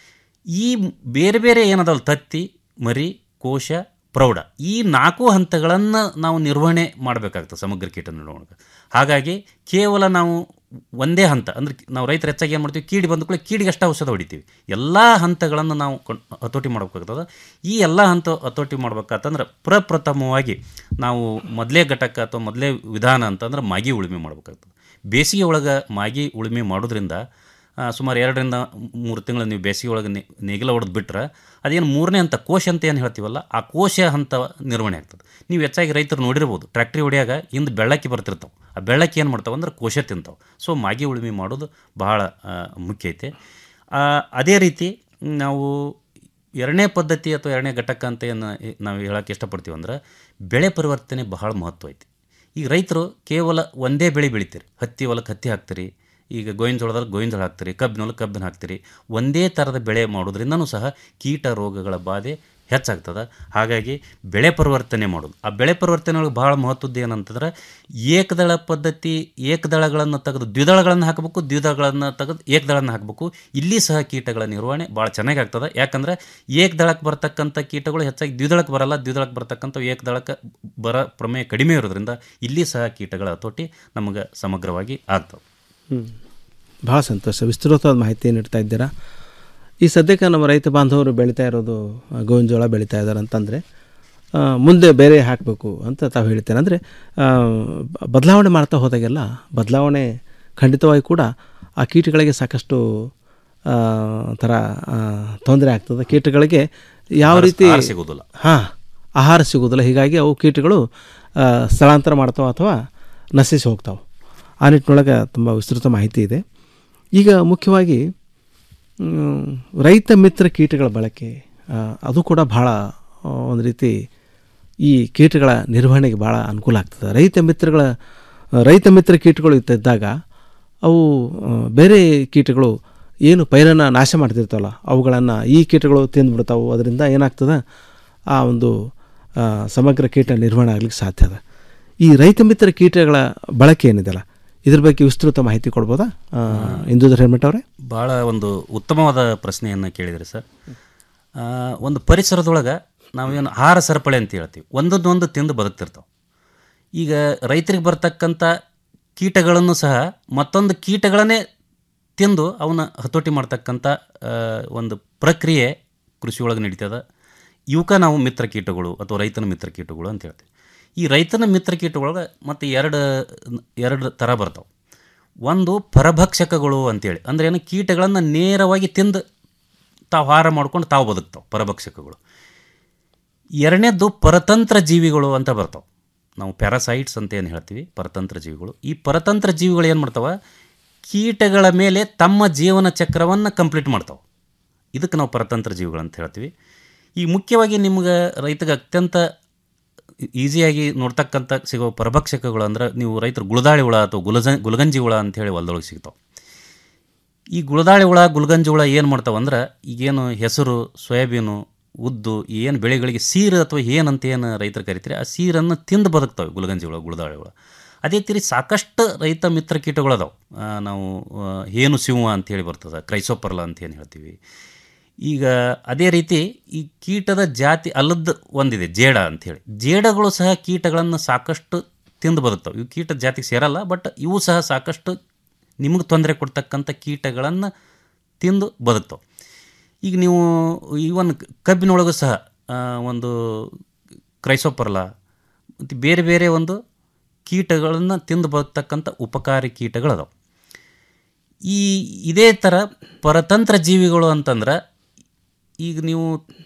ಈ ಬೇರೆ ಬೇರೆ ಏನದಲ್ಲ ತತ್ತಿ ಮರಿ ಕೋಶ ಪ್ರೌಢ ಈ ನಾಲ್ಕು ಹಂತಗಳನ್ನು ನಾವು ನಿರ್ವಹಣೆ ಮಾಡಬೇಕಾಗ್ತದೆ ಸಮಗ್ರ ಕೀಟ ನಿರ್ವಹಣೆ ಹಾಗಾಗಿ ಕೇವಲ ನಾವು ಒಂದೇ ಹಂತ ಅಂದರೆ ನಾವು ರೈತರು ಹೆಚ್ಚಾಗಿ ಏನು ಮಾಡ್ತೀವಿ ಕೀಡಿ ಬಂದ ಕೂಡಲೇ ಕೀಡಿಗೆ ಅಷ್ಟೇ ಔಷಧ ಹೊಡಿತೀವಿ ಎಲ್ಲ ಹಂತಗಳನ್ನು ನಾವು ಕೊಂಡ್- ಹತೋಟಿ ಮಾಡಬೇಕಾಗ್ತದೆ ಈ ಎಲ್ಲ ಹಂತ ಹತೋಟಿ ಮಾಡ್ಬೇಕಾತಂದ್ರೆ ಪ್ರಪ್ರಥಮವಾಗಿ ನಾವು ಮೊದಲೇ ಘಟಕ ಅಥವಾ ಮೊದಲೇ ವಿಧಾನ ಅಂತಂದ್ರೆ ಮಾಗಿ ಉಳುಮೆ ಮಾಡಬೇಕಾಗ್ತದೆ ಬೇಸಿಗೆ ಒಳಗೆ ಮಾಗಿ ಉಳುಮೆ ಮಾಡೋದ್ರಿಂದ ಆ, ಸುಮಾರು ಎರಡರಿಂದ ಮೂರು ತಿಂಗಳು ನೀವು ಬೇಸಿಗೆ ಒಳಗೆ ನೆ- ನೇಗಿಲ ಹೊಡೆದು ಬಿಟ್ರೆ ಅದೇನು ಮೂರನೇ ಹಂತ ಕೋಶ ಅಂತ ಏನು ಹೇಳ್ತೀವಲ್ಲ ಆ ಕೋಶ ಹಂತ ನಿರ್ವಹಣೆ ಆಗ್ತದೆ ನೀವು ಹೆಚ್ಚಾಗಿ ರೈತರು ನೋಡಿರ್ಬೋದು ಟ್ರ್ಯಾಕ್ಟ್ರಿ ಹೊಡಿಯಾಗ ಹಿಂದೆ ಬೆಳ್ಳಕ್ಕಿ ಬರ್ತಿರ್ತಾವೆ ಆ ಬೆಳ್ಳಕ್ಕಿ ಏನು ಮಾಡ್ತಾವೆ ಅಂದ್ರೆ ಕೋಶ ತಿಂತಾವೆ ಸೊ ಮಾಗಿ ಉಳುಮೆ ಮಾಡೋದು ಬಹಳ ಆ, ಮುಖ್ಯ ಐತೆ ಆ, ಅದೇ ರೀತಿ ನಾವು ಎರಡನೇ ಪದ್ಧತಿ ಅಥವಾ ಎರಡನೇ ಘಟಕ ಅಂತ ಏನು ನಾವು ಹೇಳೋಕ್ಕೆ ಇಷ್ಟಪಡ್ತೀವಿ ಅಂದ್ರೆ ಬೆಳೆ ಪರಿವರ್ತನೆ ಬಹಳ ಮಹತ್ವ ಐತಿ ಈಗ ರೈತರು ಕೇವಲ ಒಂದೇ ಬೆಳೆ ಬೆಳಿತೀರಿ ಹತ್ತಿ ಹೊಲಕ್ಕೆ ಹತ್ತಿ ಹಾಕ್ತೀರಿ ಈಗ ಗೋವಿನ ಜೋಳದಲ್ಲಿ ಗೋವಿನ ಜೋಳ ಹಾಕ್ತೀರಿ ಕಬ್ಬಿನ ಹೊಲಕ್ಕೆ ಕಬ್ಬಿನ ಹಾಕ್ತೀರಿ ಒಂದೇ ಥರದ ಬೆಳೆ ಮಾಡೋದ್ರಿಂದನೂ ಸಹ ಕೀಟ ರೋಗಗಳ ಬಾಧೆ ಹೆಚ್ಚಾಗ್ತದೆ ಹಾಗಾಗಿ ಬೆಳೆ ಪರಿವರ್ತನೆ ಮಾಡೋದು ಆ ಬೆಳೆ ಪರಿವರ್ತನೆ ಒಳಗೆ ಭಾಳ ಮಹತ್ವದ್ದು ಏನಂತಂದ್ರೆ ಏಕದಳ ಪದ್ಧತಿ ಏಕದಳಗಳನ್ನು ತೆಗೆದು ದ್ವಿದಳಗಳನ್ನು ಹಾಕಬೇಕು ದ್ವಿದಳಗಳನ್ನು ತೆಗೆದು ಏಕದಳನ್ನು ಹಾಕಬೇಕು ಇಲ್ಲಿ ಸಹ ಕೀಟಗಳ ನಿರ್ವಹಣೆ ಭಾಳ ಚೆನ್ನಾಗಿ ಆಗ್ತದೆ ಯಾಕಂದ್ರೆ ಏಕದಳಕ್ಕೆ ಬರ್ತಕ್ಕಂಥ ಕೀಟಗಳು ಹೆಚ್ಚಾಗಿ ದ್ವಿದಳಕ್ಕೆ ಬರಲ್ಲ ದ್ವಿದಳಕ್ಕೆ ಬರ್ತಕ್ಕಂಥ ಏಕದಳಕ್ಕೆ ಬರೋ ಪ್ರಮೇಯ ಕಡಿಮೆ ಇರೋದ್ರಿಂದ ಇಲ್ಲಿ ಸಹ ಕೀಟಗಳ ಹತೋಟಿ ನಮಗೆ ಸಮಗ್ರವಾಗಿ ಆಗ್ತವೆ ಹ್ಞೂ ಭಾಳ ಸಂತೋಷ ವಿಸ್ತೃತವಾದ ಮಾಹಿತಿ ನೀಡ್ತಾ ಇದ್ದೀರಾ ಈ ಸದ್ಯಕ್ಕೆ ನಮ್ಮ ರೈತ ಬಾಂಧವರು ಬೆಳೀತಾ ಇರೋದು ಆ, ಗೋವಿನ ಜೋಳ ಬೆಳೀತಾ ಇದ್ದಾರೆ ಅಂತಂದರೆ ಆ, ಮುಂದೆ ಬೇರೆ ಹಾಕಬೇಕು ಅಂತ ತಾವು ಹೇಳ್ತೇನೆ ಅಂದರೆ ಬದಲಾವಣೆ ಮಾಡ್ತಾ ಹೋದಾಗೆಲ್ಲ ಬದಲಾವಣೆ ಖಂಡಿತವಾಗಿ ಕೂಡ ಆ ಕೀಟಗಳಿಗೆ ಸಾಕಷ್ಟು ಆ, ಥರ ತೊಂದರೆ ಆಗ್ತದೆ ಕೀಟಗಳಿಗೆ ಯಾವ ಆಹಾರ- ರೀತಿ ಆಹಾರ ಸಿಗೋದಿಲ್ಲ. ಹಾಂ ಆಹಾರ ಸಿಗೋದಿಲ್ಲ ಹೀಗಾಗಿ ಅವು ಕೀಟಗಳು ಆ, ಸ್ಥಳಾಂತರ ಮಾಡ್ತಾವೆ ಅಥವಾ ನಶಿಸಿ ಹೋಗ್ತಾವೆ ಆ ನಿಟ್ಟಿನೊಳಗೆ ತುಂಬ ವಿಸ್ತೃತ ಮಾಹಿತಿ ಇದೆ ಈಗ ಮುಖ್ಯವಾಗಿ ಮ್, ರೈತ ಮಿತ್ರ ಕೀಟಗಳ ಬಳಕೆ ಆ, ಅದು ಕೂಡ ಭಾಳ ಆ, ಒಂದು ರೀತಿ ಈ ಕೀಟಗಳ ನಿರ್ವಹಣೆಗೆ ಭಾಳ ಅನುಕೂಲ ಆಗ್ತದೆ ರೈತ ಮಿತ್ರಗಳ ರೈತ ಮಿತ್ರ ಕೀಟಗಳು ಇದ್ದಾಗ ಅವು ಆ, ಬೇರೆ ಕೀಟಗಳು ಏನು ಪೈರನ್ನು ನಾಶ ಮಾಡ್ತಿರ್ತಾವಲ್ಲ ಅವುಗಳನ್ನು ಈ ಕೀಟಗಳು ತಿಂದುಬಿಡ್ತಾವೆ ಅದರಿಂದ ಏನಾಗ್ತದೆ ಆ ಒಂದು ಆ, ಸಮಗ್ರ ಕೀಟ ನಿರ್ವಹಣೆ ಆಗ್ಲಿಕ್ಕೆ ಸಾಧ್ಯ ಅದ ಈ ರೈತ ಮಿತ್ರ ಕೀಟಗಳ ಬಳಕೆ ಏನಿದೆಯಲ್ಲ ಇದ್ರ ಬಗ್ಗೆ ವಿಸ್ತೃತ ಮಾಹಿತಿ ಕೊಡ್ಬೋದಾ ಆ, ಇಂದೂಧರ್ ಹೆಲ್ಮೆಟ್ ಅವರೇ ಭಾಳ ಒಂದು ಉತ್ತಮವಾದ ಪ್ರಶ್ನೆಯನ್ನು ಕೇಳಿದ್ರಿ ಸರ್ ಆ, ಒಂದು ಪರಿಸರದೊಳಗೆ ನಾವೇನು ಆಹಾರ ಸರಪಳಿ ಅಂತ ಹೇಳ್ತೀವಿ ಒಂದೊಂದೊಂದು ತಿಂದು ಬದುಕ್ತಿರ್ತಾವೆ ಈಗ ರೈತರಿಗೆ ಬರ್ತಕ್ಕಂಥ ಕೀಟಗಳನ್ನು ಸಹ ಮತ್ತೊಂದು ಕೀಟಗಳನ್ನೇ ತಿಂದು ಅವನ್ನ ಹತೋಟಿ ಮಾಡ್ತಕ್ಕಂಥ ಆ, ಒಂದು ಪ್ರಕ್ರಿಯೆ ಕೃಷಿಯೊಳಗೆ ನಡೀತದ ಇವಕ್ಕೆ ನಾವು ಮಿತ್ರ ಕೀಟಗಳು ಅಥವಾ ರೈತನ ಮಿತ್ರ ಕೀಟಗಳು ಅಂತ ಹೇಳ್ತೀವಿ ಈ ರೈತನ ಮಿತ್ರ ಕೀಟಗಳೊಳಗೆ ಮತ್ತು ಎರಡು ಎರಡು ಥರ ಬರ್ತಾವೆ ಒಂದು ಪರಭಕ್ಷಕಗಳು ಅಂತೇಳಿ ಅಂದ್ರೆ ಏನು ಕೀಟಗಳನ್ನು ನೇರವಾಗಿ ತಿಂದು ತಾವು ಆಹಾರ ಮಾಡ್ಕೊಂಡು ತಾವು ಬದುಕ್ತಾವೆ ಪರಭಕ್ಷಕಗಳು ಎರಡನೇದ್ದು ಪರತಂತ್ರ ಜೀವಿಗಳು ಅಂತ ಬರ್ತಾವೆ ನಾವು ಪ್ಯಾರಾಸೈಟ್ಸ್ ಅಂತ ಏನು ಹೇಳ್ತೀವಿ ಪರತಂತ್ರ ಜೀವಿಗಳು ಈ ಪರತಂತ್ರ ಜೀವಿಗಳು ಏನು ಮಾಡ್ತಾವೆ ಕೀಟಗಳ ಮೇಲೆ ತಮ್ಮ ಜೀವನ ಚಕ್ರವನ್ನು ಕಂಪ್ಲೀಟ್ ಮಾಡ್ತಾವೆ ಇದಕ್ಕೆ ನಾವು ಪರತಂತ್ರ ಜೀವಿಗಳು ಅಂತ ಹೇಳ್ತೀವಿ ಈ ಮುಖ್ಯವಾಗಿ ನಿಮ್ಗೆ ರೈತಗೆ ಅತ್ಯಂತ ಈಸಿಯಾಗಿ ನೋಡ್ತಕ್ಕಂಥ ಸಿಗೋ ಪರಭಕ್ಷಕಗಳು ಅಂದ್ರೆ ನೀವು ರೈತರು ಗುಳದಾಳಿ ಹುಳ ಅಥವಾ ಗುಲಜ ಗುಲಗಂಜಿ ಹುಳ ಅಂತೇಳಿ ಹೊಲದೊಳಗೆ ಸಿಗ್ತಾವೆ ಈ ಗುಳದಾಳಿ ಹುಳ ಗುಲ್ಗಂಜಿ ಹುಳ ಏನು ಮಾಡ್ತಾವೆ ಅಂದ್ರೆ ಈಗೇನು ಹೆಸರು ಸೋಯಾಬೀನು ಉದ್ದು ಏನು ಬೆಳೆಗಳಿಗೆ ಸೀರು ಅಥವಾ ಏನಂತ ಏನು ರೈತರು ಕರಿತಾರೆ ಆ ಸೀರನ್ನು ತಿಂದು ಬದುಕ್ತವೆ ಗುಲ್ಗಂಜಿ ಹುಳ ಗುಳದಾಳಿ ಹುಳ ಅದೇ ರೀತಿ ಸಾಕಷ್ಟು ರೈತ ಮಿತ್ರ ಕೀಟಗಳು ಅದಾವೆ ನಾವು ಆ, ಹೇನು ಸಿಂಹ ಅಂತೇಳಿ ಬರ್ತದೆ ಕ್ರೈಸೋಪರ್ಲ ಅಂತ ಏನು ಹೇಳ್ತೀವಿ ಈಗ ಅದೇ ರೀತಿ ಈ ಕೀಟದ ಜಾತಿ ಅಲ್ಲದ್ದು ಒಂದಿದೆ ಜೇಡ ಅಂಥೇಳಿ ಜೇಡಗಳು ಸಹ ಕೀಟಗಳನ್ನು ಸಾಕಷ್ಟು ತಿಂದು ಬದುಕ್ತವೆ ಇವು ಕೀಟದ ಜಾತಿಗೆ ಸೇರಲ್ಲ ಬಟ್ ಇವು ಸಹ ಸಾಕಷ್ಟು ನಿಮಗೆ ತೊಂದರೆ ಕೊಡ್ತಕ್ಕಂಥ ಕೀಟಗಳನ್ನು ತಿಂದು ಬದುಕ್ತವೆ ಈಗ ನೀವು ಇವನ್ ಕಬ್ಬಿನೊಳಗೂ ಸಹ ಆ, ಒಂದು ಕ್ರೈಸೋಪರ್ಲ ಮತ್ತು ಬೇರೆ ಬೇರೆ ಒಂದು ಕೀಟಗಳನ್ನು ತಿಂದು ಬದುಕ್ತಕ್ಕಂಥ ಉಪಕಾರಿ ಕೀಟಗಳದಾವೆ ಈ ಇದೇ ಥರ ಪರತಂತ್ರ ಜೀವಿಗಳು ಅಂತಂದ್ರೆ ಈಗ ನೀವು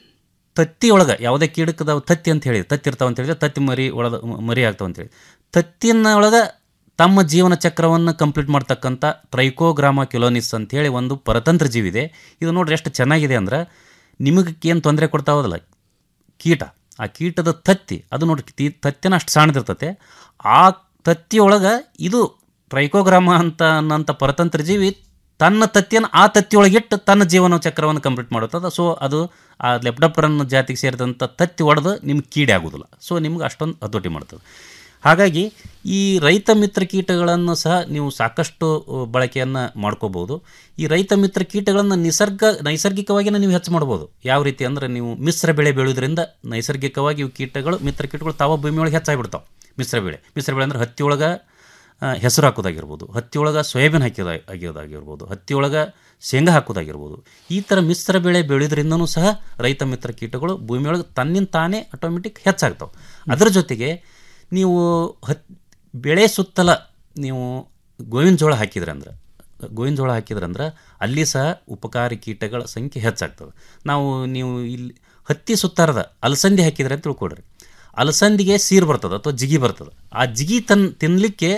ತತ್ತಿ ಒಳಗೆ ಯಾವುದೇ ಕೀಟಕದ ತತ್ತಿ ಅಂತ ಹೇಳಿ ತತ್ತಿ ಇರ್ತಾವೆ ಅಂತ ಹೇಳಿದ್ರೆ ತತ್ತಿ ಮರಿ ಒಳದ ಮರಿ ಆಗ್ತಾವೆ ಅಂತೇಳಿ ತತ್ತಿನ ಒಳಗೆ ತಮ್ಮ ಜೀವನ ಚಕ್ರವನ್ನು ಕಂಪ್ಲೀಟ್ ಮಾಡ್ತಕ್ಕಂಥ ಟ್ರೈಕೋಗ್ರಾಮ ಕಿಲೋನಿಸ್ ಅಂತೇಳಿ ಒಂದು ಪರತಂತ್ರ ಜೀವಿ ಇದೆ ಇದು ನೋಡ್ರಿ ಎಷ್ಟು ಚೆನ್ನಾಗಿದೆ ಅಂದ್ರೆ ನಿಮಗೆ ಏನು ತೊಂದರೆ ಕೊಡ್ತಾ ಹೋದಲ್ಲ ಕೀಟ ಆ ಕೀಟದ ತತ್ತಿ ಅದು ನೋಡಿ ತಿ ತತ್ತಿನ ಅಷ್ಟು ಸಣ್ಣದಿರ್ತತೆ ಆ ತತ್ತಿಯೊಳಗೆ ಇದು ಟ್ರೈಕೋಗ್ರಾಮ ಅಂತ ಅನ್ನೋಂಥ ಪರತಂತ್ರ ಜೀವಿ ತನ್ನ ತತ್ತಿಯನ್ನು ಆ ತತ್ತಿಯೊಳಗಿಟ್ಟು ತನ್ನ ಜೀವನ ಚಕ್ರವನ್ನು ಕಂಪ್ಲೀಟ್ ಮಾಡುತ್ತದೆ ಸೊ ಅದು ಆ ಲೆಪ್ಡಪ್ರನ್ ಜಾತಿಗೆ ಸೇರಿದಂಥ ತತ್ತಿ ಒಡೆದು ನಿಮ್ಗೆ ಕೀಡೆ ಆಗೋದಿಲ್ಲ ಸೊ ನಿಮ್ಗೆ ಅಷ್ಟೊಂದು ಹತೋಟಿ ಮಾಡ್ತದೆ ಹಾಗಾಗಿ ಈ ರೈತ ಮಿತ್ರ ಕೀಟಗಳನ್ನು ಸಹ ನೀವು ಸಾಕಷ್ಟು ಬಳಕೆಯನ್ನು ಮಾಡ್ಕೋಬೋದು ಈ ರೈತ ಮಿತ್ರ ಕೀಟಗಳನ್ನು ನಿಸರ್ಗ ನೈಸರ್ಗಿಕವಾಗಿಯೇ ನೀವು ಹೆಚ್ಚು ಮಾಡ್ಬೋದು ಯಾವ ರೀತಿ ಅಂದರೆ ನೀವು ಮಿಶ್ರ ಬೆಳೆ ಬೆಳೆಯೋದ್ರಿಂದ ನೈಸರ್ಗಿಕವಾಗಿ ಇವು ಕೀಟಗಳು ಮಿತ್ರ ಕೀಟಗಳು ತಾವ ಭೂಮಿಯೊಳಗೆ ಹೆಚ್ಚಾಗಿಬಿಡ್ತಾವೆ ಮಿಶ್ರ ಬೆಳೆ ಮಿಶ್ರ ಬೆಳೆ ಅಂದರೆ ಹತ್ತಿಯೊಳಗೆ ಆ, ಹೆಸರು ಹಾಕೋದಾಗಿರ್ಬೋದು ಹತ್ತಿಯೊಳಗೆ ಸೋಯಾಬೀನ್ ಹಾಕಿದ ಆಗಿರೋದಾಗಿರ್ಬೋದು ಹತ್ತಿಯೊಳಗೆ ಶೇಂಗಾ ಹಾಕೋದಾಗಿರ್ಬೋದು ಈ ಥರ ಮಿಶ್ರ ಬೆಳೆ ಬೆಳೆಯೋದ್ರಿಂದನೂ ಸಹ ರೈತ ಮಿತ್ರ ಕೀಟಗಳು ಭೂಮಿಯೊಳಗೆ ತನ್ನಿಂದ ತಾನೇ ಆಟೋಮೆಟಿಕ್ ಹೆಚ್ಚಾಗ್ತಾವೆ ಅದರ ಜೊತೆಗೆ ನೀವು ಹತ್ ಬೆಳೆ ಸುತ್ತಲ ನೀವು ಗೋವಿನ ಜೋಳ ಹಾಕಿದ್ರಂದ್ರೆ ಗೋವಿನ ಜೋಳ ಹಾಕಿದ್ರಂದ್ರೆ ಅಲ್ಲಿ ಸಹ ಉಪಕಾರಿ ಕೀಟಗಳ ಸಂಖ್ಯೆ ಹೆಚ್ಚಾಗ್ತದೆ ನಾವು ನೀವು ಇಲ್ಲಿ ಹತ್ತಿ ಸುತ್ತಾರದ ಅಲಸಂದಿ ಹಾಕಿದ್ರೆ ಅಂತ ತಿಳ್ಕೊಡ್ರಿ ಅಲಸಂದಿಗೆ ಸೀರು ಬರ್ತದೆ ಅಥವಾ ಜಿಗಿ ಬರ್ತದೆ ಆ ಜಿಗಿ ತನ್ ತಿನ್ನಲಿಕ್ಕೆ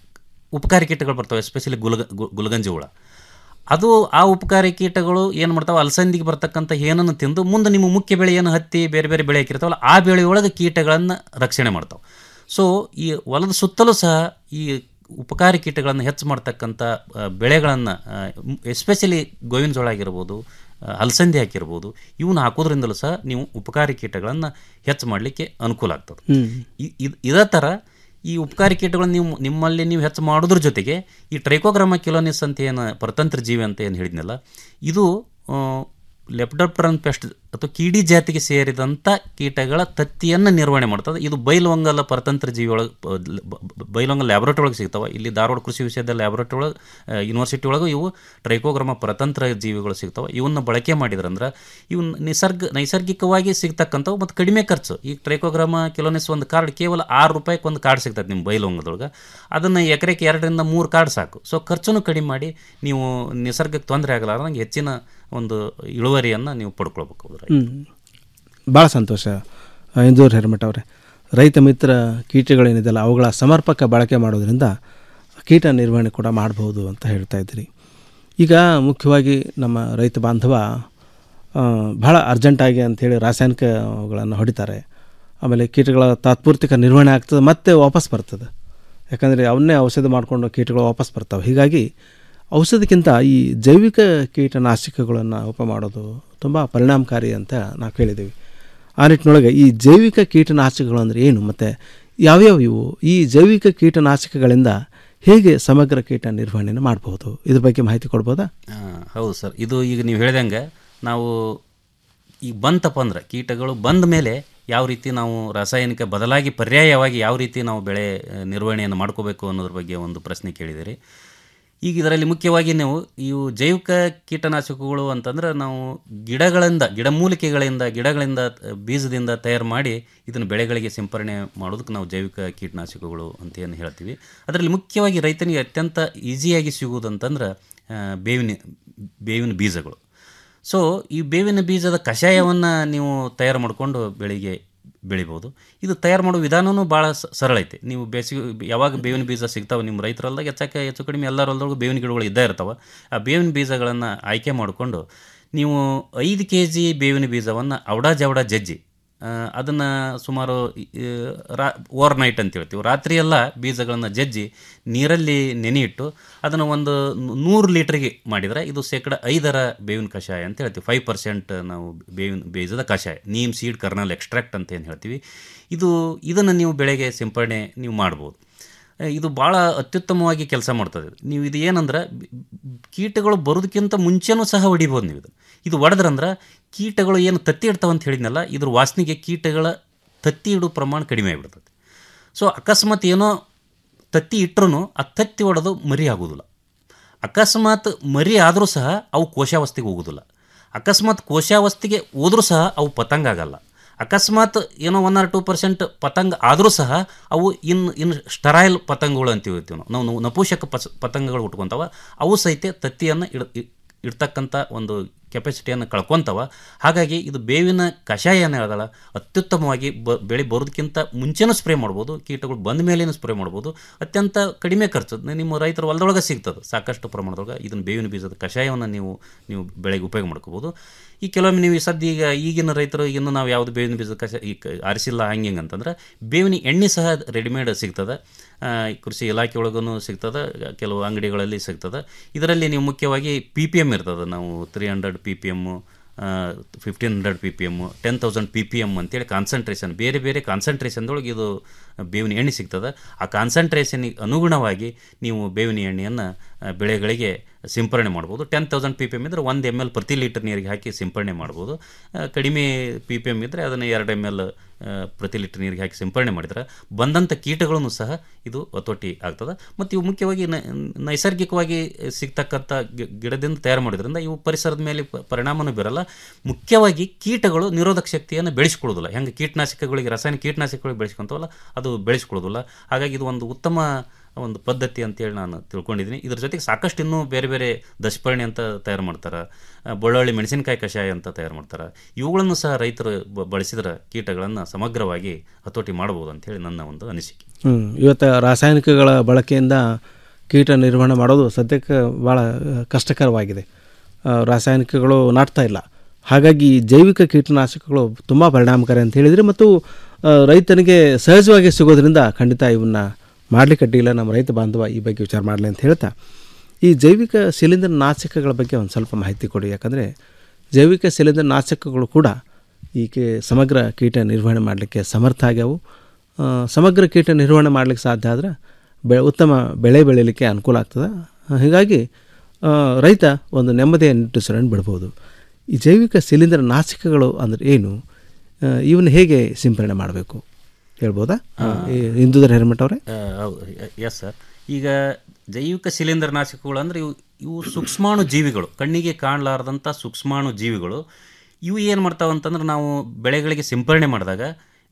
ಉಪಕಾರಿ ಕೀಟಗಳು ಬರ್ತವೆ ಎಸ್ಪೆಷಲಿ ಗುಲ್ಗ ಗು- ಗುಲ್ಗಂಜಿ ಹುಳ ಅದು ಆ ಉಪಕಾರಿ ಕೀಟಗಳು ಏನು ಮಾಡ್ತಾವೆ ಅಲಸಂದಿಗೆ ಬರ್ತಕ್ಕಂಥ ಏನನ್ನು ತಿಂದು ಮುಂದೆ ನಿಮ್ಮ ಮುಖ್ಯ ಬೆಳೆ ಏನು ಹತ್ತಿ ಬೇರೆ ಬೇರೆ ಬೆಳೆ ಹಾಕಿರ್ತಾವಲ್ಲ ಆ ಬೆಳೆಯೊಳಗೆ ಕೀಟಗಳನ್ನು ರಕ್ಷಣೆ ಮಾಡ್ತಾವೆ ಸೊ ಈ ಹೊಲದ ಸುತ್ತಲೂ ಸಹ ಈ ಉಪಕಾರಿ ಕೀಟಗಳನ್ನು ಹೆಚ್ಚು ಮಾಡ್ತಕ್ಕಂಥ ಬೆಳೆಗಳನ್ನು ಎಸ್ಪೆಷಲಿ ಗೋವಿನ ಜೋಳ ಆಗಿರ್ಬೋದು ಆ, ಅಲಸಂದಿ ಹಾಕಿರ್ಬೋದು ಇವನ್ನ ಹಾಕೋದ್ರಿಂದಲೂ ಸಹ ನೀವು ಉಪಕಾರಿ ಕೀಟಗಳನ್ನು ಹೆಚ್ಚು ಮಾಡಲಿಕ್ಕೆ ಅನುಕೂಲ ಆಗ್ತದೆ ಇ- ಇದ್- ಇದೇ ಥರ ಈ ಉಪಕಾರಿ ಕೀಟಗಳನ್ನು ನೀವು ನಿಮ್ಮಲ್ಲಿ ನೀವು ಹೆಚ್ಚು ಮಾಡೋದ್ರ ಜೊತೆಗೆ ಈ ಟ್ರೈಕೋಗ್ರಾಮ ಕಿಲೋನಿಸ್ ಅಂತ ಏನು ಪರತಂತ್ರ ಜೀವಿ ಅಂತ ಏನು ಹೇಳಿದ್ನಲ್ಲ ಇದು ಲೆಪ್ಡೋಪ್ಟರನ್ ಪೆಸ್ಟ್ ಅಥವಾ ಕೀಡಿ ಜಾತಿಗೆ ಸೇರಿದಂಥ ಕೀಟಗಳ ತತ್ತಿಯನ್ನು ನಿರ್ವಹಣೆ ಮಾಡ್ತದೆ ಇದು ಬೈಲೊಂಗಲ ಪರತಂತ್ರ ಜೀವಿ ಒಳಗೆ ಬೈಲೊಂಗಲ್ ಲ್ಯಾಬ್ರೇಟರಿ ಒಳಗೆ ಸಿಗ್ತಾವೆ ಇಲ್ಲಿ ಧಾರವಾಡ ಕೃಷಿ ವಿಷಯದ ಲ್ಯಾಬ್ರೇಟರಿ ಒಳಗೆ ಯೂನಿವರ್ಸಿಟಿ ಒಳಗೆ ಇವು ಟ್ರೈಕೋಗ್ರಾಮ ಪರತಂತ್ರ ಜೀವಿಗಳು ಸಿಗ್ತಾವೆ ಇವನ್ನ ಬಳಕೆ ಮಾಡಿದ್ರಂದ್ರೆ ಇವು ನಿಸರ್ಗ ನೈಸರ್ಗಿಕವಾಗಿ ಸಿಗ್ತಕ್ಕಂಥವು ಮತ್ತು ಕಡಿಮೆ ಖರ್ಚು ಈಗ ಟ್ರೈಕೋಗ್ರಾಮ ಕಿಲೋನಿಸ್ ಒಂದು ಕಾರ್ಡ್ ಕೇವಲ ಆರು ರೂಪಾಯಿಗೆ ಒಂದು ಕಾರ್ಡ್ ಸಿಗ್ತದೆ ನಿಮ್ಮ ಬೈಲೊಂಗದೊಳಗೆ ಅದನ್ನು ಎಕರೆಗೆ ಎರಡರಿಂದ ಮೂರು ಕಾರ್ಡ್ ಸಾಕು ಸೊ ಖರ್ಚನ್ನು ಕಡಿಮೆ ಮಾಡಿ ನೀವು ನಿಸರ್ಗಕ್ಕೆ ತೊಂದರೆ ಆಗಲಾರ್ದಂಗೆ ಹೆಚ್ಚಿನ ಒಂದು ಇಳುವರಿಯನ್ನು ನೀವು ಪಡ್ಕೊಳ್ಬೇಕು ಅದ್ರ ಹ್ಞೂ ಭಾಳ ಸಂತೋಷ ಇಂದೂರ್ ಹಿರಮಠ ಅವರೇ ರೈತ ಮಿತ್ರ ಕೀಟಗಳೇನಿದೆಯಲ್ಲ ಅವುಗಳ ಸಮರ್ಪಕ ಬಳಕೆ ಮಾಡೋದ್ರಿಂದ ಕೀಟ ನಿರ್ವಹಣೆ ಕೂಡ ಮಾಡ್ಬೋದು ಅಂತ ಹೇಳ್ತಾ ಇದ್ದೀರಿ ಈಗ ಮುಖ್ಯವಾಗಿ ನಮ್ಮ ರೈತ ಬಾಂಧವ ಆ, ಬಹಳ ಅರ್ಜೆಂಟಾಗಿ ಅಂಥೇಳಿ ರಾಸಾಯನಿಕಗಳನ್ನು ಹೊಡಿತಾರೆ ಆಮೇಲೆ ಕೀಟಗಳ ತಾತ್ಪೂರ್ತಿಕ ನಿರ್ವಹಣೆ ಆಗ್ತದೆ ಮತ್ತೆ ವಾಪಸ್ ಬರ್ತದೆ ಯಾಕಂದರೆ ಅವನ್ನೇ ಔಷಧ ಮಾಡಿಕೊಂಡು ಕೀಟಗಳು ವಾಪಸ್ ಬರ್ತಾವೆ ಹೀಗಾಗಿ ಔಷಧಕ್ಕಿಂತ ಈ ಜೈವಿಕ ಕೀಟನಾಶಕಗಳನ್ನು ಉಪ ಮಾಡೋದು ತುಂಬ ಪರಿಣಾಮಕಾರಿ ಅಂತ ನಾವು ಕೇಳಿದ್ದೀವಿ ಆ ನಿಟ್ಟಿನೊಳಗೆ ಈ ಜೈವಿಕ ಕೀಟನಾಶಕಗಳು ಅಂದರೆ ಏನು ಮತ್ತು ಯಾವ್ಯಾವ ಇವು ಈ ಜೈವಿಕ ಕೀಟನಾಶಕಗಳಿಂದ ಹೇಗೆ ಸಮಗ್ರ ಕೀಟ ನಿರ್ವಹಣೆಯನ್ನು ಮಾಡಬಹುದು ಇದ್ರ ಬಗ್ಗೆ ಮಾಹಿತಿ ಕೊಡ್ಬೋದಾ ಆ, ಹೌದು ಸರ್ ಇದು ಈಗ ನೀವು ಹೇಳ್ದಂಗೆ ನಾವು ಈಗ ಬಂತಪ್ಪ ಅಂದ್ರೆ ಕೀಟಗಳು ಬಂದ ಮೇಲೆ ಯಾವ ರೀತಿ ನಾವು ರಾಸಾಯನಿಕ ಬದಲಾಗಿ ಪರ್ಯಾಯವಾಗಿ ಯಾವ ರೀತಿ ನಾವು ಬೆಳೆ ಆ, ನಿರ್ವಹಣೆಯನ್ನು ಮಾಡ್ಕೋಬೇಕು ಅನ್ನೋದ್ರ ಬಗ್ಗೆ ಒಂದು ಪ್ರಶ್ನೆ ಕೇಳಿದಿರಿ ಈಗ ಇದರಲ್ಲಿ ಮುಖ್ಯವಾಗಿ ನೀವು ಇವು ಜೈವಿಕ ಕೀಟನಾಶಕಗಳು ಅಂತಂದ್ರೆ ನಾವು ಗಿಡಗಳಿಂದ ಗಿಡಮೂಲಿಕೆಗಳಿಂದ ಗಿಡಗಳಿಂದ ಆ, ಬೀಜದಿಂದ ತಯಾರು ಮಾಡಿ ಇದನ್ನು ಬೆಳೆಗಳಿಗೆ ಸಿಂಪರಣೆ ಮಾಡೋದಕ್ಕೆ ನಾವು ಜೈವಿಕ ಕೀಟನಾಶಕಗಳು ಅಂತ ಏನು ಹೇಳ್ತೀವಿ ಅದರಲ್ಲಿ ಮುಖ್ಯವಾಗಿ ರೈತನಿಗೆ ಅತ್ಯಂತ ಈಸಿಯಾಗಿ ಸಿಗುವುದಂತಂದ್ರೆ ಆ, ಬೇವಿನ ಬೇವಿನ ಬೀಜಗಳು ಸೊ ಈ ಬೇವಿನ ಬೀಜದ ಕಷಾಯವನ್ನು ನೀವು ತಯಾರು ಮಾಡಿಕೊಂಡು ಬೆಳಿಗ್ಗೆ ಬೆಳಿಬೋದು ಇದು ತಯಾರು ಮಾಡೋ ವಿಧಾನವೂ ಭಾಳ ಸ- ಸರಳ ಐತೆ ನೀವು ಬೇಸಿಗೆ ಯಾವಾಗ ಬೇವಿನ ಬೀಜ ಸಿಗ್ತಾವೆ ನಿಮ್ಮ ರೈತರಲ್ದಾಗ ಹೆಚ್ಚಕ್ಕೆ ಹೆಚ್ಚು ಕಡಿಮೆ ಎಲ್ಲರಲ್ಲೊಳಗೂ ಬೇವಿನ ಗಿಡಗಳು ಇದ್ದೇ ಇರ್ತಾವೆ ಆ ಬೇವಿನ ಬೀಜಗಳನ್ನು ಆಯ್ಕೆ ಮಾಡಿಕೊಂಡು ನೀವು ಐದು ಕೆ ಜಿ ಬೇವಿನ ಬೀಜವನ್ನು ಅವಡ ಜವಡ ಜಜ್ಜಿ ಅದನ್ನು ಸುಮಾರು ಈ, ರಾ ಓವರ್ ನೈಟ್ ಅಂತ ಹೇಳ್ತೀವಿ ರಾತ್ರಿಯೆಲ್ಲ ಬೀಜಗಳನ್ನು ಜಜ್ಜಿ ನೀರಲ್ಲಿ ನೆನೆಯಿಟ್ಟು ಅದನ್ನು ಒಂದು ನೂ- ನೂರು ಲೀಟ್ರಿಗೆ ಮಾಡಿದರೆ ಇದು ಶೇಕಡ ಐದರ ಬೇವಿನ ಕಷಾಯ ಅಂತ ಹೇಳ್ತೀವಿ ಫೈವ್ ಪರ್ಸೆಂಟ್ ನಾವು ಬೇವಿನ ಬೀಜದ ಕಷಾಯ ನೀಮ್ ಸೀಡ್ ಕರ್ನಲ್ ಎಕ್ಸ್ಟ್ರಾಕ್ಟ್ ಅಂತ ಏನು ಹೇಳ್ತೀವಿ ಇದು ಇದನ್ನು ನೀವು ಬೆಳೆಗೆ ಸಿಂಪರಣೆ ನೀವು ಮಾಡ್ಬೋದು ಆ, ಇದು ಭಾಳ ಅತ್ಯುತ್ತಮವಾಗಿ ಕೆಲಸ ಮಾಡ್ತದೆ ನೀವು ಇದು ಏನಂದ್ರೆ ಬಿ- ಕೀಟಗಳು ಬರೋದಕ್ಕಿಂತ ಮುಂಚೆನೂ ಸಹ ಹೊಡಿಬೋದು ನೀವು ಇದು ಇದು ಹೊಡೆದ್ರಂದ್ರೆ ಕೀಟಗಳು ಏನು ತತ್ತಿ ಇಡ್ತಾವೆ ಅಂತ ಹೇಳಿದ್ನಲ್ಲ ಇದ್ರ ವಾಸನೆಗೆ ಕೀಟಗಳ ತತ್ತಿ ಇಡೋ ಪ್ರಮಾಣ ಕಡಿಮೆ ಆಗಿಬಿಡ್ತದೆ ಸೊ ಅಕಸ್ಮಾತ್ ಏನೋ ತತ್ತಿ ಇಟ್ಟರೂ ಆ ತತ್ತಿ ಹೊಡೆದು ಮರಿ ಆಗೋದಿಲ್ಲ ಅಕಸ್ಮಾತ್ ಮರಿ ಆದರೂ ಸಹ ಅವು ಕೋಶಾವಸ್ಥೆಗೆ ಹೋಗೋದಿಲ್ಲ ಅಕಸ್ಮಾತ್ ಕೋಶಾವಸ್ಥೆಗೆ ಹೋದರೂ ಸಹ ಅವು ಪತಂಗ ಆಗಲ್ಲ ಅಕಸ್ಮಾತ್ ಏನೋ ಒನ್ ಆರ್ ಟೂ ಪರ್ಸೆಂಟ್ ಪತಂಗ ಆದರೂ ಸಹ ಅವು ಇನ್ ಇನ್ ಸ್ಟರೈಲ್ ಪತಂಗಗಳು ಅಂತೀವಿ ಹೇಳ್ತೀವಿ ನಾವು ನಾವು ನಪುಷಕ ಪಸ ಪತಂಗಗಳು ಉಟ್ಕೊಂತಾವ ಅವು ಸಹಿತ ತತ್ತಿಯನ್ನು ಇಡ್ ಇ- ಇಡ್ತಕ್ಕಂಥ ಒಂದು ಕೆಪಾಸಿಟಿಯನ್ನು ಕಳ್ಕೊತಾವ ಹಾಗಾಗಿ ಇದು ಬೇವಿನ ಕಷಾಯ ಏನು ಹೇಳ್ದಲ್ಲ ಅತ್ಯುತ್ತಮವಾಗಿ ಬ ಬೆಳೆ ಬರೋದಕ್ಕಿಂತ ಮುಂಚೆನೂ ಸ್ಪ್ರೇ ಮಾಡ್ಬೋದು ಕೀಟಗಳು ಬಂದ ಮೇಲೇನೂ ಸ್ಪ್ರೇ ಮಾಡ್ಬೋದು ಅತ್ಯಂತ ಕಡಿಮೆ ಖರ್ಚು ನಿಮ್ಮ ರೈತರ ಹೊಲದೊಳಗೆ ಸಿಗ್ತದೆ ಸಾಕಷ್ಟು ಪ್ರಮಾಣದೊಳಗೆ ಇದನ್ನು ಬೇವಿನ ಬೀಜದ ಕಷಾಯವನ್ನು ನೀವು ನೀವು ಬೆಳೆಗೆ ಉಪಯೋಗ ಮಾಡ್ಕೋಬೋದು ಈ ಕೆಲವೊಮ್ಮೆ ನೀವು ಈ ಸದ್ಯ ಈಗ ಈಗಿನ ರೈತರು ಇನ್ನು ನಾವು ಯಾವುದು ಬೇವಿನ ಬೀಜದ ಕಷಾಯ ಈ ಕ- ಆರಿಸಿಲ್ಲ ಹಂಗೆ ಹಿಂಗೆ ಅಂತಂದ್ರೆ ಬೇವಿನ ಎಣ್ಣೆ ಸಹ ರೆಡಿಮೇಡ್ ಸಿಗ್ತದೆ ಆ, ಈ ಕೃಷಿ ಇಲಾಖೆ ಒಳಗೂ ಸಿಗ್ತದೆ ಕೆಲವು ಅಂಗಡಿಗಳಲ್ಲಿ ಸಿಗ್ತದೆ ಇದರಲ್ಲಿ ನೀವು ಮುಖ್ಯವಾಗಿ ಪಿ ಪಿ ಎಮ್ ಇರ್ತದೆ ನಾವು three hundred P P M fifteen hundred P P M ten thousand P P M ಅಂತೇಳಿ ಕಾನ್ಸಂಟ್ರೇಷನ್ ಬೇರೆ ಬೇರೆ ಕಾನ್ಸಂಟ್ರೇಷನ್ದೊಳಗೆ ಇದು ಬೇವಿನ ಎಣ್ಣೆ ಸಿಗ್ತದೆ ಆ ಕಾನ್ಸಂಟ್ರೇಷನಿಗೆ ಅನುಗುಣವಾಗಿ ನೀವು ಬೇವಿನ ಎಣ್ಣೆಯನ್ನು ಬೆಳೆಗಳಿಗೆ ಸಿಂಪರಣೆ ಮಾಡ್ಬೋದು ten thousand P P M ಇದ್ದರೆ ಒಂದು ಎಮ್ ಎಲ್ ಪ್ರತಿ ಲೀಟರ್ ನೀರಿಗೆ ಹಾಕಿ ಸಿಂಪರಣೆ ಮಾಡ್ಬೋದು ಆ, ಕಡಿಮೆ ಪಿ ಪಿ ಎಮ್ ಇದ್ದರೆ ಅದನ್ನು ಎರಡು ಎಮ್ ಎಲ್ ಪ್ರತಿ ಲೀಟರ್ ನೀರಿಗೆ ಹಾಕಿ ಸಿಂಪರಣೆ ಮಾಡಿದ್ರೆ ಬಂದಂಥ ಕೀಟಗಳನ್ನು ಸಹ ಇದು ಹತೋಟಿ ಆಗ್ತದೆ ಮತ್ತು ಇವು ಮುಖ್ಯವಾಗಿ ನ- ನೈಸರ್ಗಿಕವಾಗಿ ಸಿಗ್ತಕ್ಕಂಥ ಗಿ- ಗಿಡದಿಂದ ತಯಾರು ಮಾಡೋದ್ರಿಂದ ಇವು ಪರಿಸರದ ಮೇಲೆ ಪ- ಪರಿಣಾಮನೂ ಬೀರಲ್ಲ ಮುಖ್ಯವಾಗಿ ಕೀಟಗಳು ನಿರೋಧಕ ಶಕ್ತಿಯನ್ನು ಬೆಳೆಸ್ಕೊಳ್ಳೋದಿಲ್ಲ ಹೆಂಗೆ ಕೀಟನಾಶಕಗಳಿಗೆ ರಾಸಾಯನಿಕ ಕೀಟನಾಶಕಗಳಿಗೆ ಬೆಳೆಸ್ಕೊಂತವಲ್ಲ ಅದು ಬೆಳೆಸ್ಕೊಳ್ಳೋದಿಲ್ಲ ಹಾಗಾಗಿ ಇದು ಒಂದು ಉತ್ತಮ ಒಂದು ಪದ್ಧತಿ ಅಂತೇಳಿ ನಾನು ತಿಳ್ಕೊಂಡಿದ್ದೀನಿ ಇದ್ರ ಜೊತೆಗೆ ಸಾಕಷ್ಟು ಇನ್ನೂ ಬೇರೆ ಬೇರೆ ದಶಪರ್ಣಿ ಅಂತ ತಯಾರು ಮಾಡ್ತಾರೆ ಆ, ಬೆಳ್ಳುಳ್ಳಿ ಮೆಣಸಿನಕಾಯಿ ಕಷಾಯ ಅಂತ ತಯಾರು ಮಾಡ್ತಾರೆ ಇವುಗಳನ್ನು ಸಹ ರೈತರು ಬ- ಬಳಸಿದ್ರೆ ಕೀಟಗಳನ್ನು ಸಮಗ್ರವಾಗಿ ಹತೋಟಿ ಮಾಡ್ಬೋದು ಅಂತೇಳಿ ನನ್ನ ಒಂದು ಅನಿಸಿಕೆ ಹ್ಞೂ ಇವತ್ತು ರಾಸಾಯನಿಕಗಳ ಬಳಕೆಯಿಂದ ಕೀಟ ನಿರ್ವಹಣೆ ಮಾಡೋದು ಸದ್ಯಕ್ಕೆ ಭಾಳ ಕಷ್ಟಕರವಾಗಿದೆ ಆ, ರಾಸಾಯನಿಕಗಳು ನಾಟ್ತಾ ಇಲ್ಲ ಹಾಗಾಗಿ ಈ ಜೈವಿಕ ಕೀಟನಾಶಕಗಳು ತುಂಬ ಪರಿಣಾಮಕಾರಿ ಅಂತ ಹೇಳಿದರೆ ಮತ್ತು ಆ, ರೈತನಿಗೆ ಸಹಜವಾಗಿ ಸಿಗೋದ್ರಿಂದ ಖಂಡಿತ ಇವನ್ನ ಮಾಡಲಿಕ್ಕೆ ಅಡ್ಡಿಲ್ಲ ನಮ್ಮ ರೈತ ಬಾಂಧವ ಈ ಬಗ್ಗೆ ವಿಚಾರ ಮಾಡಲಿ ಅಂತ ಹೇಳ್ತಾ ಈ ಜೈವಿಕ ಶಿಲೀಂಧ್ರ ನಾಶಕಗಳ ಬಗ್ಗೆ ಒಂದು ಸ್ವಲ್ಪ ಮಾಹಿತಿ ಕೊಡಿ ಯಾಕಂದರೆ ಜೈವಿಕ ಶಿಲೀಂಧ್ರ ನಾಶಕಗಳು ಕೂಡ ಈ ಕೇ ಸಮಗ್ರ ಕೀಟ ನಿರ್ವಹಣೆ ಮಾಡಲಿಕ್ಕೆ ಸಮರ್ಥ ಆಗ್ಯಾವು ಆ, ಸಮಗ್ರ ಕೀಟ ನಿರ್ವಹಣೆ ಮಾಡಲಿಕ್ಕೆ ಸಾಧ್ಯ ಆದರೆ ಬೆ ಉತ್ತಮ ಬೆಳೆ ಬೆಳೀಲಿಕ್ಕೆ ಅನುಕೂಲ ಆಗ್ತದೆ ಆ, ಹೀಗಾಗಿ ಆ, ರೈತ ಒಂದು ನೆಮ್ಮದಿಯ ನಿಟ್ಟುಸಿರನ್ನು ಬಿಡ್ಬೋದು ಈ ಜೈವಿಕ ಶಿಲೀಂಧ್ರ ನಾಶಕಗಳು ಅಂದರೆ ಏನು ಆ, ಇವನ್ನ ಹೇಗೆ ಸಿಂಪರಣೆ ಮಾಡಬೇಕು ಹೇಳ್ಬೋದಾ ಈ ಇಂದುಧರ ಹೆರ್ಮಟ್ ಅವರೇ ಎಸ್ ಸರ್ ಈಗ ಜೈವಿಕ ಶಿಲೀಂಧ್ರ ನಾಶಕಗಳು ಅಂದರೆ ಇವು ಇವು ಸೂಕ್ಷ್ಮಾಣು ಜೀವಿಗಳು ಕಣ್ಣಿಗೆ ಕಾಣಲಾರದಂಥ ಸೂಕ್ಷ್ಮಾಣು ಜೀವಿಗಳು ಇವು ಏನು ಮಾಡ್ತಾವೆ ಅಂತಂದ್ರೆ ನಾವು ಬೆಳೆಗಳಿಗೆ ಸಿಂಪರಣೆ ಮಾಡಿದಾಗ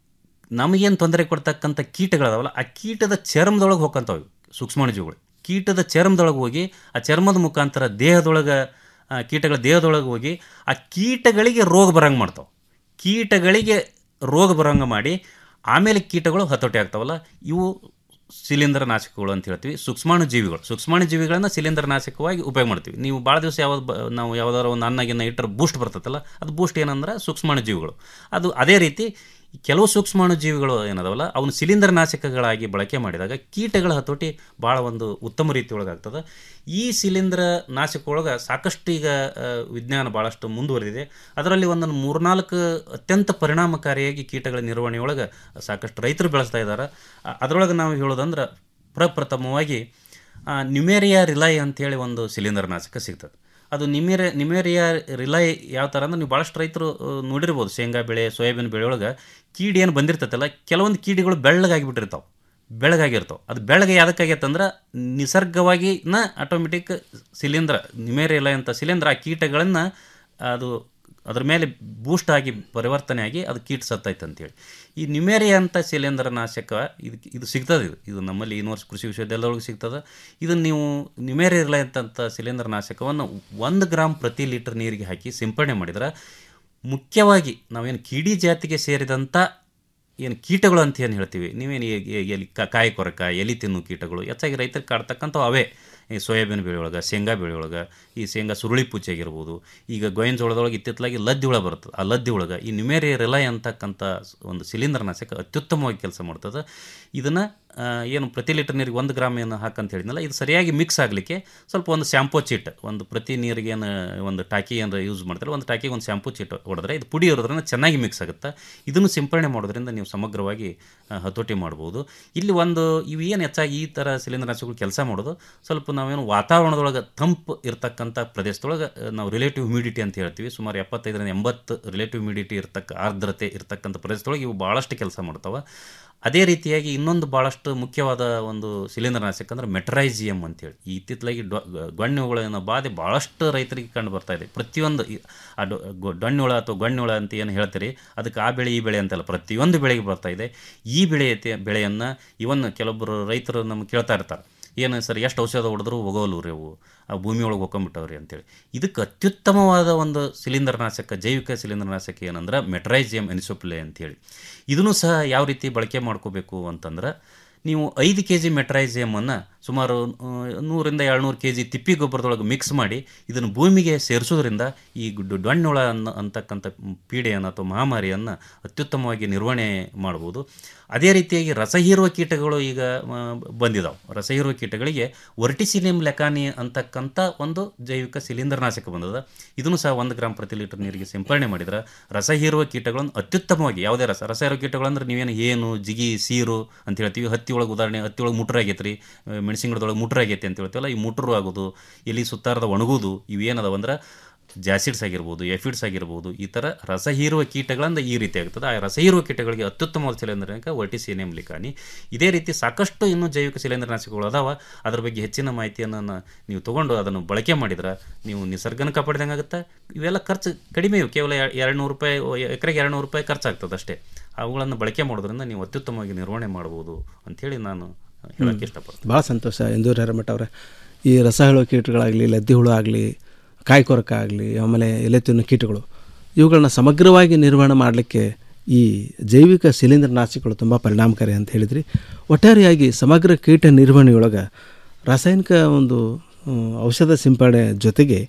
ನಮಗೇನು ತೊಂದರೆ ಕೊಡ್ತಕ್ಕಂಥ ಕೀಟಗಳದಾವಲ್ಲ ಆ ಕೀಟದ ಚರ್ಮದೊಳಗೆ ಹೋಗ್ಕಂತಾವೆ ಸೂಕ್ಷ್ಮಾಣು ಜೀವಿಗಳು ಕೀಟದ ಚರ್ಮದೊಳಗೆ ಹೋಗಿ ಆ ಚರ್ಮದ ಮುಖಾಂತರ ದೇಹದೊಳಗೆ ಆ ಕೀಟಗಳ ದೇಹದೊಳಗೆ ಹೋಗಿ ಆ ಕೀಟಗಳಿಗೆ ರೋಗ ಬರಂಗೆ ಮಾಡ್ತಾವೆ ಕೀಟಗಳಿಗೆ ರೋಗ ಬರಂಗೆ ಮಾಡಿ ಆಮೇಲೆ ಕೀಟಗಳು ಹತೋಟಿ ಆಗ್ತಾವಲ್ಲ ಇವು ಶಿಲೀಂಧ್ರ ನಾಶಕಗಳು ಅಂತ ಹೇಳ್ತೀವಿ ಸೂಕ್ಷ್ಮಾಣು ಜೀವಿಗಳು ಸೂಕ್ಷ್ಮಾಣು ಜೀವಿಗಳನ್ನ ಶಿಲೀಂಧ್ರ ನಾಶಕವಾಗಿ ಉಪಯೋಗ ಮಾಡ್ತೀವಿ ನೀವು ಭಾಳ ದಿವಸ ಯಾವ್ದು ಬ ನಾವು ಯಾವ್ದಾದ್ರು ಒಂದು ಅನ್ನಗಿನ್ನ ಇಟ್ಟರೆ ಬೂಸ್ಟ್ ಬರ್ತೈತಲ್ಲ ಅದು ಬೂಸ್ಟ್ ಏನಂದ್ರೆ ಸೂಕ್ಷ್ಮಾಣು ಜೀವಿಗಳು ಅದು ಅದೇ ರೀತಿ ಕೆಲವು ಸೂಕ್ಷ್ಮಾಣು ಜೀವಿಗಳು ಏನದಾವಲ್ಲ ಅವನು ಶಿಲೀಂಧ್ರ ನಾಶಕಗಳಾಗಿ ಬಳಕೆ ಮಾಡಿದಾಗ ಕೀಟಗಳ ಹತೋಟಿ ಭಾಳ ಒಂದು ಉತ್ತಮ ರೀತಿ ಒಳಗಾಗ್ತದೆ ಈ ಶಿಲೀಂಧ್ರ ನಾಶಕದೊಳಗೆ ಸಾಕಷ್ಟು ಈಗ ಆ, ವಿಜ್ಞಾನ ಭಾಳಷ್ಟು ಮುಂದುವರೆದಿದೆ ಅದರಲ್ಲಿ ಒಂದೊಂದು ಮೂರ್ನಾಲ್ಕು ಅತ್ಯಂತ ಪರಿಣಾಮಕಾರಿಯಾಗಿ ಕೀಟಗಳ ನಿರ್ವಹಣೆಯೊಳಗೆ ಸಾಕಷ್ಟು ರೈತರು ಬೆಳೆಸ್ತಾ ಇದ್ದಾರೆ ಅದರೊಳಗೆ ನಾವು ಹೇಳೋದಂದ್ರೆ ಪ್ರಪ್ರಥಮವಾಗಿ ನ್ಯುಮೇರಿಯಾ ರಿಲೈ ಅಂತೇಳಿ ಒಂದು ಶಿಲೀಂಧ್ರ ನಾಶಕ ಸಿಗ್ತದೆ ಅದು ನಿಮೇರೆ ನಿಮೇರಿಯಾ ರಿಲೈ ಯಾವ ಥರ ಅಂದ್ರೆ ನೀವು ಭಾಳಷ್ಟು ರೈತರು ಆ, ನೋಡಿರ್ಬೋದು ಶೇಂಗಾ ಬೆಳೆ ಸೋಯಾಬೀನ್ ಬೆಳೆ ಒಳಗೆ ಕೀಡಿ ಏನು ಬಂದಿರ್ತೈತಲ್ಲ ಕೆಲವೊಂದು ಕೀಡಿಗಳು ಬೆಳ್ಳಗಾಗಿಬಿಟ್ಟಿರ್ತಾವೆ ಬೆಳಗಾಗಿರ್ತಾವೆ ಅದು ಬೆಳಗ್ಗೆ ಯಾವ್ದಕ್ಕಾಗೈತಂದ್ರೆ ನಿಸರ್ಗವಾಗಿ ನ ಆಟೋಮೆಟಿಕ್ ಶಿಲೀಂಧ್ರ ನಿಮೇರಿಯಲ ಅಂತ ಶಿಲೀಂಧ್ರ ಆ ಕೀಟಗಳನ್ನು ಅದು ಅದ್ರ ಮೇಲೆ ಬೂಸ್ಟ್ ಆಗಿ ಪರಿವರ್ತನೆ ಆಗಿ ಅದು ಕೀಟ ಸತ್ತೈತೆ ಅಂತೇಳಿ ಈ ನ್ಯುಮೇರಿಯಾ ಅಂತ ಶಿಲೀಂಧ್ರ ನಾಶಕ ಇದು ಇದು ಸಿಗ್ತದೆ ಇದು ಇದು ನಮ್ಮಲ್ಲಿ ಯೂನಿವರ್ಸ್ ಕೃಷಿ ವಿಶ್ವವಿದ್ಯಾಲಯದೊಳಗೆ ಸಿಗ್ತದೆ ಇದನ್ನು ನೀವು ನ್ಯುಮೇರಿಯಾ ಅಂತ ಶಿಲೀಂಧ್ರ ನಾಶಕವನ್ನು ಒಂದು ಗ್ರಾಮ್ ಪ್ರತಿ ಲೀಟರ್ ನೀರಿಗೆ ಹಾಕಿ ಸಿಂಪಡಣೆ ಮಾಡಿದ್ರೆ ಮುಖ್ಯವಾಗಿ ನಾವೇನು ಕೀಡಿ ಜಾತಿಗೆ ಸೇರಿದಂಥ ಏನು ಕೀಟಗಳು ಅಂತ ಏನು ಹೇಳ್ತೀವಿ ನೀವೇನು ಈ- ಈ- ಎಲಿ ಕ- ಕಾಯಿ ಕೊರಕ ಎಲಿ ತಿನ್ನು ಕೀಟಗಳು ಹೆಚ್ಚಾಗಿ ರೈತರಿಗೆ ಕಾಡ್ತಕ್ಕಂಥವು ಅವೇ ಈ ಸೋಯಾಬೀನ್ ಬೆಳೆ ಒಳಗೆ ಶೇಂಗಾ ಬೆಳೆ ಒಳಗೆ ಈ ಶೇಂಗಾ ಸುರುಳಿ ಪೂಚೆ ಆಗಿರ್ಬೋದು ಈಗ ಗೋವಿನ ಜೋಳದೊಳಗೆ ಇತ್ತಿತ್ತಲಾಗಿ ಲದ್ದಿ ಹುಳ ಬರ್ತದೆ ಆ ಲದ್ದಿ ಒಳಗೆ ಈ ನ್ಯುಮೇರಿಯ ರಿಲೈ ಅಂತಕ್ಕಂಥ ಒಂದು ಶಿಲೀಂಧ್ರ ನಾಶಕ ಅತ್ಯುತ್ತಮವಾಗಿ ಕೆಲಸ ಮಾಡ್ತದೆ ಇದನ್ನು ಏನು ಪ್ರತಿ ಲೀಟರ್ ನೀರಿಗೆ ಒಂದು ಗ್ರಾಮ್ ಏನು ಹಾಕಂತ ಹೇಳಿದ್ನಲ್ಲ ಇದು ಸರಿಯಾಗಿ ಮಿಕ್ಸ್ ಆಗಲಿಕ್ಕೆ ಸ್ವಲ್ಪ ಒಂದು ಶಾಂಪೂ ಚೀಟ್ ಒಂದು ಪ್ರತಿ ನೀರಿಗೆ ಏನು ಒಂದು ಟಾಕಿ ಏನಾರ ಯೂಸ್ ಮಾಡ್ತಾರೆ ಒಂದು ಟಾಕಿಗೆ ಒಂದು ಶಾಂಪೂ ಚೀಟ್ ಹೊಡೆದ್ರೆ ಇದು ಪುಡಿ ಇರೋದ್ರಿಂದ ಚೆನ್ನಾಗಿ ಮಿಕ್ಸ್ ಆಗುತ್ತೆ ಇದನ್ನು ಸಿಂಪರಣೆ ಮಾಡೋದ್ರಿಂದ ನೀವು ಸಮಗ್ರವಾಗಿ ಆ, ಹತೋಟಿ ಮಾಡ್ಬೋದು ಇಲ್ಲಿ ಒಂದು ಇವು ಏನು ಹೆಚ್ಚಾಗಿ ಈ ಥರ ಶಿಲೀಂಧ್ರನಾಶಕಗಳು ಕೆಲಸ ಮಾಡೋದು ಸ್ವಲ್ಪ ನಾವೇನು ವಾತಾವರಣದೊಳಗೆ ತಂಪು ಇರ್ತಕ್ಕಂಥ ಪ್ರದೇಶದೊಳಗೆ ಆ, ನಾವು ರಿಲೇಟಿವ್ ಹ್ಯುಮಿಡಿಟಿ ಅಂತ ಹೇಳ್ತೀವಿ ಸುಮಾರು ಎಪ್ಪತ್ತೈದರಿಂದ ಎಂಬತ್ತು ರಿಲೇಟಿವ್ ಹ್ಯುಮಿಡಿಟಿ ಇರ್ತಕ್ಕ ಆರ್ದ್ರತೆ ಇರ್ತಕ್ಕಂಥ ಪ್ರದೇಶದೊಳಗೆ ಇವು ಭಾಳಷ್ಟು ಕೆಲಸ ಮಾಡ್ತಾವೆ ಅದೇ ರೀತಿಯಾಗಿ ಇನ್ನೊಂದು ಭಾಳಷ್ಟು ಮುಖ್ಯವಾದ ಒಂದು ಶಿಲೀಂಧ್ರನಾಶಕ ಅಂದರೆ ಮೆಟ್ರೈಜಿಯಮ್ ಅಂತೇಳಿ ಈ ಇತ್ತಿತ್ತಲಾಗಿ ಡೊ ಗೊಣ್ಣೆಹುಳ ಬಾಧೆ ಭಾಳಷ್ಟು ರೈತರಿಗೆ ಕಂಡು ಬರ್ತಾ ಇದೆ ಪ್ರತಿಯೊಂದು ಈ- ಆ ಡೊ- ಗೊ- ಡೊಣ್ಣುಳ ಅಥವಾ ಗೊಣ್ಣುಳ ಅಂತ ಏನು ಹೇಳ್ತೀರಿ ಅದಕ್ಕೆ ಆ ಬೆಳೆ ಈ ಬೆಳೆ ಅಂತಲ್ಲ ಪ್ರತಿಯೊಂದು ಬೆಳೆಗೆ ಬರ್ತಾ ಇದೆ ಈ ಬೆಳೆ ಬೆಳೆಯನ್ನು ಇವನ್ ಕೆಲವೊಬ್ಬರು ರೈತರು ನಮ್ಗೆ ಕೇಳ್ತಾ ಇರ್ತಾರೆ ಏನು ಸರ್ ಎಷ್ಟು ಔಷಧ ಹೊಡೆದ್ರು ಹೋಗೋಲ್ವು ರೀ ಅವು ಆ ಭೂಮಿ ಒಳಗೆ ಹೋಗ್ಕೊಂಬಿಟ್ಟವ್ರಿ ಅಂತೇಳಿ ಇದಕ್ಕೆ ಅತ್ಯುತ್ತಮವಾದ ಒಂದು ಶಿಲೀಂಧ್ರನಾಶಕ ಜೈವಿಕ ಶಿಲೀಂಧ್ರನಾಶಕ ಏನಂದ್ರೆ ಮೆಟ್ರೈಜಿಯಮ್ ಎನಿಸೋಪ್ಲೆ ಅಂತೇಳಿ ಇದನ್ನು ಸಹ ಯಾವ ರೀತಿ ಬಳಕೆ ಮಾಡ್ಕೋಬೇಕು ಅಂತಂದ್ರೆ ನೀವು ಐದು ಕೆ ಜಿ ಮೆಟ್ರೈಜಿಯಮನ್ನು ಸುಮಾರು ಆ, ನೂರಿಂದ ಏಳ್ನೂರು ಕೆ ಜಿ ತಿಪ್ಪಿ ಗೊಬ್ಬರದೊಳಗೆ ಮಿಕ್ಸ್ ಮಾಡಿ ಇದನ್ನು ಭೂಮಿಗೆ ಸೇರಿಸೋದ್ರಿಂದ ಈ ಗುಡ್ಡು ಡೊಣ್ಣುಳ ಅನ್ನೋ ಅಂತಕ್ಕಂಥ ಪೀಡೆಯನ್ನು ಅಥವಾ ಮಹಾಮಾರಿಯನ್ನು ಅತ್ಯುತ್ತಮವಾಗಿ ನಿರ್ವಹಣೆ ಮಾಡ್ಬೋದು ಅದೇ ರೀತಿಯಾಗಿ ರಸ ಹೀರುವ ಕೀಟಗಳು ಈಗ ಬಂದಿದ್ದಾವೆ ರಸ ಹೀರುವ ಕೀಟಗಳಿಗೆ ವರ್ಟಿಸಿನಿಯಂ ಲೆಕಾನಿ ಅಂತಕ್ಕಂಥ ಒಂದು ಜೈವಿಕ ಶಿಲೀಂಧ್ರನಾಶಕ ಬಂದದ ಇದನ್ನು ಸಹ ಒಂದು ಗ್ರಾಮ್ ಪ್ರತಿ ಲೀಟರ್ ನೀರಿಗೆ ಸಿಂಪರಣೆ ಮಾಡಿದ್ರೆ ರಸ ಹೀರುವ ಕೀಟಗಳನ್ನು ಅತ್ಯುತ್ತಮವಾಗಿ ಯಾವುದೇ ರಸ ರಸ ಹೀರುವ ಕೀಟಗಳು ಅಂದ್ರೆ ನೀವೇನು ಏನು ಜಿಗಿ ಸೀರು ಅಂತ ಹೇಳ್ತೀವಿ ಹತ್ತಿ ಒಳಗೆ ಉದಾಹರಣೆ ಹತ್ತಿ ಒಳಗೆ ಮುಟ್ರ ಆಗೈತೆ ರೀ ಮೆಣಸಿನ ಗಿಡದೊಳಗೆ ಮುಟ್ರ ಆಗೈತೆ ಅಂತ ಹೇಳ್ತೀವಲ್ಲ ಈ ಮುಟ್ರು ಆಗೋದು ಎಲಿ ಸುತ್ತಾರದ ಒಣಗೋದು ಇವೇನದಾವ ಅಂದ್ರೆ ಜಾಸಿಡ್ಸ್ ಆಗಿರ್ಬೋದು ಎಫಿಡ್ಸ್ ಆಗಿರ್ಬೋದು ಈ ಥರ ರಸ ಹೀರುವ ಕೀಟಗಳಿಂದ ಈ ರೀತಿ ಆಗ್ತದೆ ಆ ರಸ ಹೀರುವ ಕೀಟಗಳಿಗೆ ಅತ್ಯುತ್ತಮವಾದ ಶಿಲೀಂಧ್ರನಾಶಕ ವರ್ಟಿಸಿನಿಯಂ ಲಿಕಾನಿ ಇದೇ ರೀತಿ ಸಾಕಷ್ಟು ಇನ್ನೂ ಜೈವಿಕ ಶಿಲೀಂಧ್ರನಾಶಕಗಳು ಅದಾವ ಅದ್ರ ಬಗ್ಗೆ ಹೆಚ್ಚಿನ ಮಾಹಿತಿಯನ್ನು ನ- ನೀವು ತೊಗೊಂಡು ಅದನ್ನು ಬಳಕೆ ಮಾಡಿದ್ರೆ ನೀವು ನಿಸರ್ಗನ ಕಾಪಾಡಿದಂಗೆ ಆಗುತ್ತೆ ಇವೆಲ್ಲ ಖರ್ಚು ಕಡಿಮೆ ಇವು ಕೇವಲ ಎರಡು ನೂರು ರೂಪಾಯಿ ಎಕರೆಗೆ ಎರಡು ನೂರು ರೂಪಾಯಿ ಖರ್ಚಾಗ್ತದೆ ಅಷ್ಟೇ ಅವುಗಳನ್ನು ಬಳಕೆ ಮಾಡೋದ್ರಿಂದ ನೀವು ಅತ್ಯುತ್ತಮವಾಗಿ ನಿರ್ವಹಣೆ ಮಾಡ್ಬೋದು ಅಂಥೇಳಿ ನಾನು ಹೇಳೋಕ್ಕೆ ಇಷ್ಟಪಡ್ತೀನಿ ಭಾಳ ಸಂತೋಷ ಎಂದೂರು ಹಿರಮಠ ಅವರೇ ಈ ರಸ ಹೇಳೋ ಕೀಟಗಳಾಗಲಿ ಲದ್ದಿ ಹುಳು ಆಗಲಿ ಕಾಯಿ ಕೊರಕ ಆಗಲಿ ಆಮೇಲೆ ಎಲೆ ತಿನ್ನೋ ಕೀಟಗಳು ಇವುಗಳನ್ನ ಸಮಗ್ರವಾಗಿ ನಿರ್ವಹಣೆ ಮಾಡಲಿಕ್ಕೆ ಈ ಜೈವಿಕ ಶಿಲೀಂಧ್ರನಾಶಕಗಳು ತುಂಬ ಪರಿಣಾಮಕಾರಿ ಅಂತ ಹೇಳಿದ್ರಿ ಒಟ್ಟಾರೆಯಾಗಿ ಸಮಗ್ರ ಕೀಟ ನಿರ್ವಹಣೆಯೊಳಗೆ ರಾಸಾಯನಿಕ ಒಂದು ಆ, ಔಷಧ ಸಿಂಪಡಣೆ ಜೊತೆಗೆ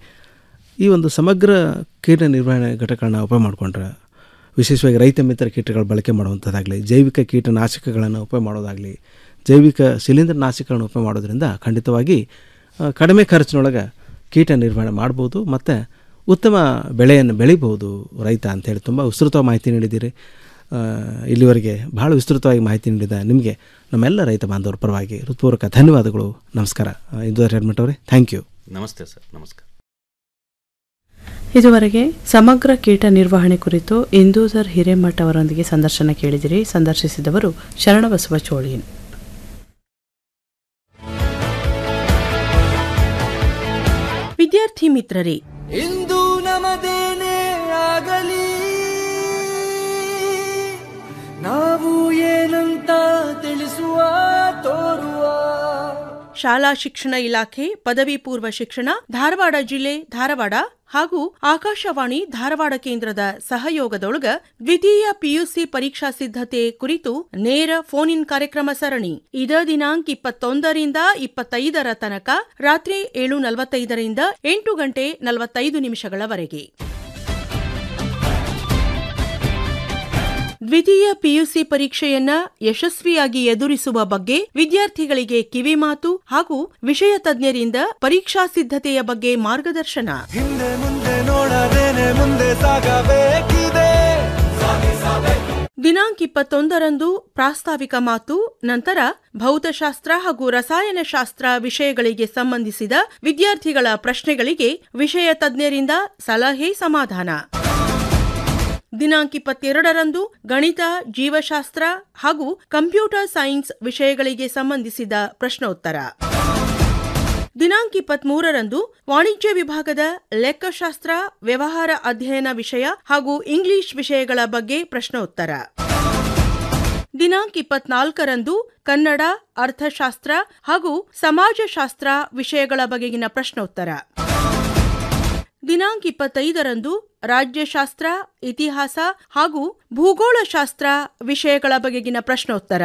ಈ ಒಂದು ಸಮಗ್ರ ಕೀಟ ನಿರ್ವಹಣೆ ಘಟಕಗಳನ್ನ ಉಪಯೋಗ ಮಾಡಿಕೊಂಡ್ರೆ ವಿಶೇಷವಾಗಿ ರೈತ ಮಿತ್ರ ಕೀಟಗಳು ಬಳಕೆ ಮಾಡುವಂಥದ್ದಾಗಲಿ ಜೈವಿಕ ಕೀಟನಾಶಕಗಳನ್ನು ಉಪಯೋಗ ಮಾಡೋದಾಗಲಿ ಜೈವಿಕ ಶಿಲೀಂಧ್ರ ನಾಶಕಗಳನ್ನು ಉಪಯೋಗ ಮಾಡೋದ್ರಿಂದ ಖಂಡಿತವಾಗಿ ಆ, ಕಡಿಮೆ ಖರ್ಚಿನೊಳಗೆ ಕೀಟ ನಿರ್ವಹಣೆ ಮಾಡ್ಬೋದು ಮತ್ತು ಉತ್ತಮ ಬೆಳೆಯನ್ನು ಬೆಳಿಬೋದು ರೈತ ಅಂತೇಳಿ ತುಂಬ ವಿಸ್ತೃತ ಮಾಹಿತಿ ನೀಡಿದ್ದೀರಿ ಆ, ಇಲ್ಲಿವರೆಗೆ ಭಾಳ ವಿಸ್ತೃತವಾಗಿ ಮಾಹಿತಿ ನೀಡಿದ ನಿಮಗೆ ನಮ್ಮೆಲ್ಲ ರೈತ ಬಾಂಧವರ ಪರವಾಗಿ ಹೃತ್ಪೂರ್ವಕ ಧನ್ಯವಾದಗಳು ನಮಸ್ಕಾರ ಇಂದು ಹೆರ್ಮೆಟ್ ಅವರೇ ಥ್ಯಾಂಕ್ ಯು ನಮಸ್ತೆ ಸರ್ ನಮಸ್ಕಾರ ಇದುವರೆಗೆ ಸಮಗ್ರ ಕೀಟ ನಿರ್ವಹಣೆ ಕುರಿತು ಇಂದೂಧರ್ ಹಿರೇಮಠ್ ಅವರೊಂದಿಗೆ ಸಂದರ್ಶನ ಕೇಳಿದಿರಿ ಸಂದರ್ಶಿಸಿದವರು ಶರಣಬಸವ ಚೋಳಿನ್ ವಿದ್ಯಾರ್ಥಿ ಮಿತ್ರರೇ ಇಂದು ನಮದೇನೇ ಆಗಲಿ ನಾವು ಏನಂತ ತಿಳಿಸುವ ತೋರುವ ಶಾಲಾ ಶಿಕ್ಷಣ ಇಲಾಖೆ ಪದವಿ ಪೂರ್ವ ಶಿಕ್ಷಣ ಧಾರವಾಡ ಜಿಲ್ಲೆ ಧಾರವಾಡ ಹಾಗೂ ಆಕಾಶವಾಣಿ ಧಾರವಾಡ ಕೇಂದ್ರದ ಸಹಯೋಗದೊಳಗ ದ್ವಿತೀಯ ಪಿಯುಸಿ ಪರೀಕ್ಷಾ ಸಿದ್ಧತೆ ಕುರಿತು ನೇರ ಫೋನ್ ಇನ್ ಕಾರ್ಯಕ್ರಮ ಸರಣಿ ಇದ ದಿನಾಂಕ ಇಪ್ಪತ್ತೊಂದರಿಂದ ಇಪ್ಪತ್ತೈದರ ತನಕ ರಾತ್ರಿ ಏಳು ನಲವತ್ತೈದರಿಂದ ಎಂಟು ಗಂಟೆ ನಲವತ್ತೈದು ನಿಮಿಷಗಳವರೆಗೆ ದ್ವಿತೀಯ ಪಿಯುಸಿ ಪರೀಕ್ಷೆಯನ್ನ ಯಶಸ್ವಿಯಾಗಿ ಎದುರಿಸುವ ಬಗ್ಗೆ ವಿದ್ಯಾರ್ಥಿಗಳಿಗೆ ಕಿವಿಮಾತು ಹಾಗೂ ವಿಷಯ ತಜ್ಞರಿಂದ ಪರೀಕ್ಷಾ ಸಿದ್ಧತೆಯ ಬಗ್ಗೆ ಮಾರ್ಗದರ್ಶನ ಹಿಂದೆ ಮುಂದೆ ನೋಡದೇನೆ ಮುಂದೆ ಸಾಗಬೇಕಿದೆ ದಿನಾಂಕ ಇಪ್ಪತ್ತೊಂದರಂದು ಪ್ರಾಸ್ತಾವಿಕ ಮಾತು ನಂತರ ಭೌತಶಾಸ್ತ್ರ ಹಾಗೂ ರಸಾಯನಶಾಸ್ತ್ರ ವಿಷಯಗಳಿಗೆ ಸಂಬಂಧಿಸಿದ ವಿದ್ಯಾರ್ಥಿಗಳ ಪ್ರಶ್ನೆಗಳಿಗೆ ವಿಷಯ ತಜ್ಞರಿಂದ ಸಲಹೆ ಸಮಾಧಾನ ದಿನಾಂಕ ಇಪ್ಪತ್ತೆರಡರಂದು ಗಣಿತ ಜೀವಶಾಸ್ತ್ರ ಹಾಗೂ ಕಂಪ್ಯೂಟರ್ ಸೈನ್ಸ್ ವಿಷಯಗಳಿಗೆ ಸಂಬಂಧಿಸಿದ ಪ್ರಶ್ನೋತ್ತರ ದಿನಾಂಕ ಇಪ್ಪತ್ಮೂರರಂದು ವಾಣಿಜ್ಯ ವಿಭಾಗದ ಲೆಕ್ಕಶಾಸ್ತ್ರ ವ್ಯವಹಾರ ಅಧ್ಯಯನ ವಿಷಯ ಹಾಗೂ ಇಂಗ್ಲಿಷ್ ವಿಷಯಗಳ ಬಗ್ಗೆ ಪ್ರಶ್ನೋತ್ತರ ದಿನಾಂಕ ಇಪ್ಪತ್ನಾಲ್ಕರಂದು ಕನ್ನಡ ಅರ್ಥಶಾಸ್ತ್ರ ಹಾಗೂ ಸಮಾಜಶಾಸ್ತ್ರ ವಿಷಯಗಳ ಬಗೆಗಿನ ಪ್ರಶ್ನೋತ್ತರ ದಿನಾಂಕ ಇಪ್ಪತ್ತೈದರಂದು ರಾಜ್ಯಶಾಸ್ತ್ರ ಇತಿಹಾಸ ಹಾಗೂ ಭೂಗೋಳಶಾಸ್ತ್ರ ವಿಷಯಗಳ ಬಗೆಗಿನ ಪ್ರಶ್ನೋತ್ತರ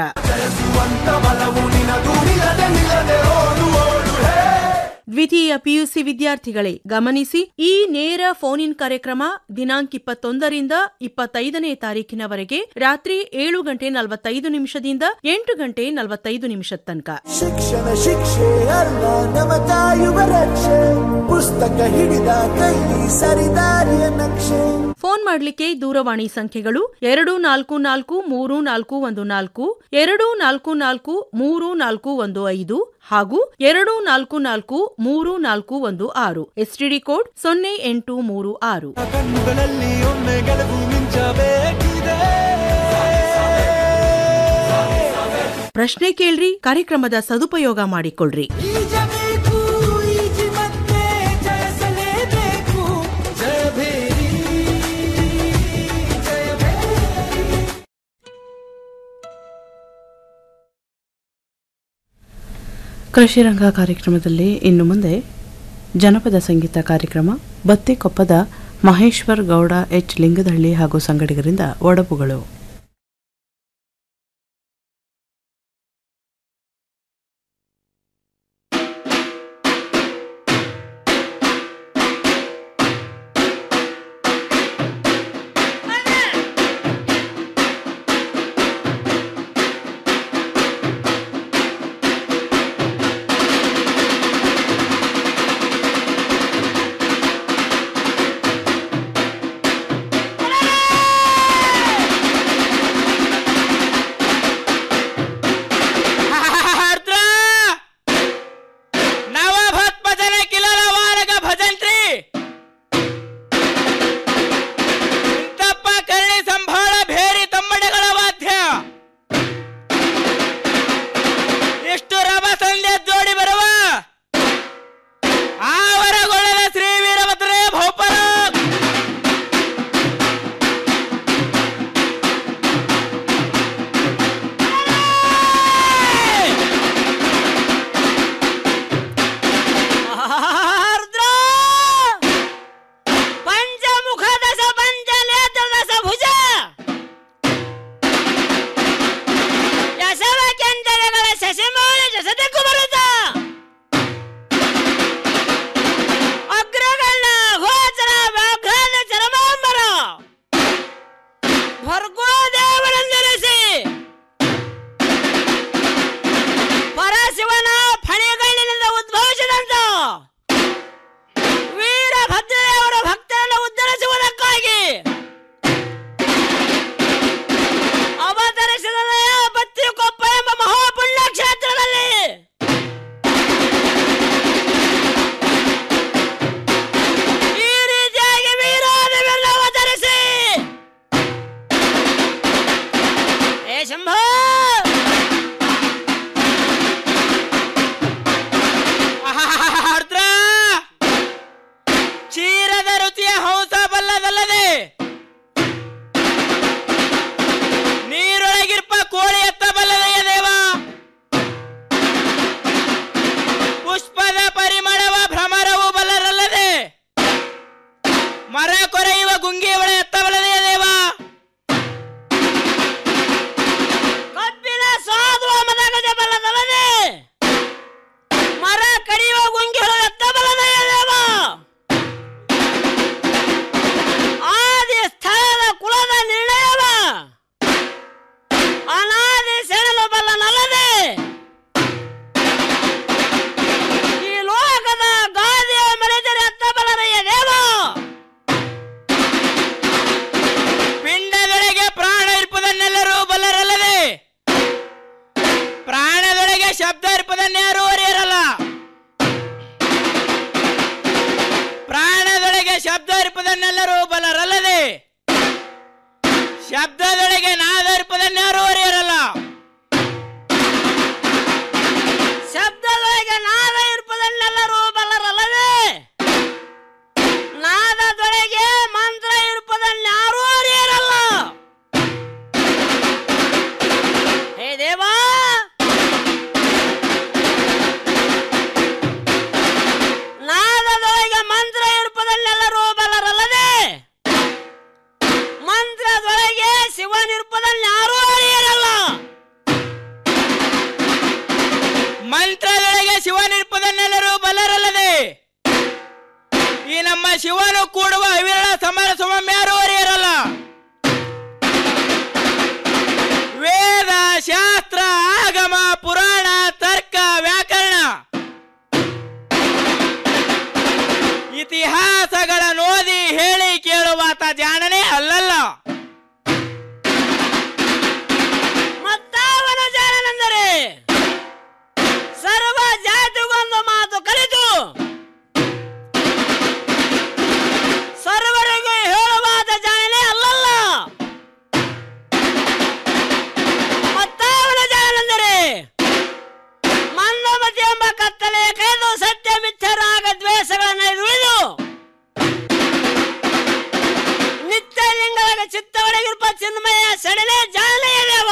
ದ್ವಿತೀಯ ಪಿಯುಸಿ ವಿದ್ಯಾರ್ಥಿಗಳೇ ಗಮನಿಸಿ ಈ ನೇರ ಫೋನ್ ಇನ್ ಕಾರ್ಯಕ್ರಮ ದಿನಾಂಕ ಇಪ್ಪತ್ತೊಂದರಿಂದ ಇಪ್ಪತ್ತೈದನೇ ತಾರೀಕಿನವರೆಗೆ ರಾತ್ರಿ ಏಳು ಗಂಟೆ ನಲವತ್ತೈದು ನಿಮಿಷದಿಂದ ಎಂಟು ಗಂಟೆ ನಲವತ್ತೈದು ನಿಮಿಷದ ತನಕ ಶಿಕ್ಷಣ ಶಿಕ್ಷೆ ಅಲ್ಲ ನಮ್ಮ ಕಾಯುವ ರಕ್ಷೆ ಪುಸ್ತಕ ಹಿಡಿದ ಕೈಲಿ ಸರಿದಾರಿಯ ನಕ್ಷೆ ಫೋನ್ ಮಾಡಲಿಕ್ಕೆ ದೂರವಾಣಿ ಸಂಖ್ಯೆಗಳು ಎರಡು ನಾಲ್ಕು ನಾಲ್ಕು ಮೂರು ನಾಲ್ಕು ಒಂದು ನಾಲ್ಕು ಎರಡು ನಾಲ್ಕು ನಾಲ್ಕು ಮೂರು ನಾಲ್ಕು ಒಂದು ಐದು ಹಾಗೂ ಎರಡು ನಾಲ್ಕು ನಾಲ್ಕು ಮೂರು ನಾಲ್ಕು ಒಂದು ಆರು ಎಸ್ಟಿಡಿ ಕೋಡ್ ಸೊನ್ನೆ ಎಂಟು ಮೂರು ಆರು ಕಣ್ಣುಗಳಲ್ಲಿ ಒಮ್ಮೆ ಗೆಲುವು ಮಿಂಚಬೇಕಿದೆ ಪ್ರಶ್ನೆ ಕೇಳ್ರಿ ಕಾರ್ಯಕ್ರಮದ ಸದುಪಯೋಗ ಮಾಡಿಕೊಳ್ರಿ ಈಜಬೇಕು ಈಜಿ ಮತ್ತೆ ಜಯಿಸಲೇಬೇಕು ಜಯಭೇರಿ ಜಯಭೇರಿ ಕೃಷಿರಂಗ ಕಾರ್ಯಕ್ರಮದಲ್ಲಿ ಇನ್ನು ಮುಂದೆ ಜನಪದ ಸಂಗೀತ ಕಾರ್ಯಕ್ರಮ ಬತ್ತಿಕೊಪ್ಪದ ಮಹೇಶ್ವರ್ ಗೌಡ ಎಚ್ ಲಿಂಗದಹಳ್ಳಿ ಹಾಗೂ ಸಂಗಡಿಗರಿಂದ ಒಡಪುಗಳು ಿ ಶಬ್ದದೊಳಗೆ ನಾದರ್ಪದನ್ಯಾರು ಅರಿಯರಲ್ಲ ಶಬ್ದದೊಳಗೆ ನಾದ ಇರುಪದನ್ನೆಲ್ಲರೂ ಬಲ್ಲರಲ್ಲವೇ ನಾದದೊಳಗೆ ಮಂತ್ರ ಇರುಪದನ್ಯಾರೂ ಅರಿಯರಲ್ಲ ಹೇ ದೇವಾ ನಾದದೊಳಗೆ ಮಂತ್ರ ಇರುಪದನ್ನೆಲ್ಲರೂ ಬಲ್ಲರಲ್ಲದೆ ಮಂತ್ರದೊಳಗೆ ಶಿವನಿರುಪದನ್ಯಾರೂ ಅರಿಯರಲ್ಲ ಮಂತ್ರದೊಳಗೆ ಶಿವನಿರ್ಪದನ್ನೆಲ್ಲರೂ ಬಲ್ಲರಲ್ಲದೆ ಈ ನಮ್ಮ ಶಿವನು ಕೂಡುವ ಅವಿರಳ ಸಮರ ಸುಮಮ್ಯಾರು ಅರಿಯರಲ್ಲ ವೇದ ಶಾಸ್ತ್ರ ಆಗಮ ಪುರಾಣ ತರ್ಕ ವ್ಯಾಕರಣ ಇತಿಹಾಸಗಳ ನೋದಿ ಹೇಳಿ ಕೇಳುವಾತ ಜಾಣನೇ ಅಲ್ಲಲ್ಲ ಮತ್ತಾವನ ಜಾಣನೆಂದರೆ ಸರ್ವ ಜಾತಿಗೊಂದು ಮಾತು ಕಲಿತು ಸರ್ವರಿಗೂ ಹೇಳುವಾದ ಜಾಣನೆ ಅಲ್ಲಲ್ಲ ಮತ್ತಾವನ ಜಾಣನೆಂದರೆ ಮಂದಮತಿ ಎಂಬ ಕತ್ತಲೆ ಕೈದು ಸತ್ಯ ಮಿಥ್ಯರಾಗ ದ್ವೇಷಗಳನ್ನು ಉಳಿದು ನಿತ್ಯ ಲಿಂಗದ ಚಿತ್ತ ಒಳಗಿರುವ ಚಿನ್ಮಯ ಸಡಲೆ ಜಾಣನೆಯ ದೇವ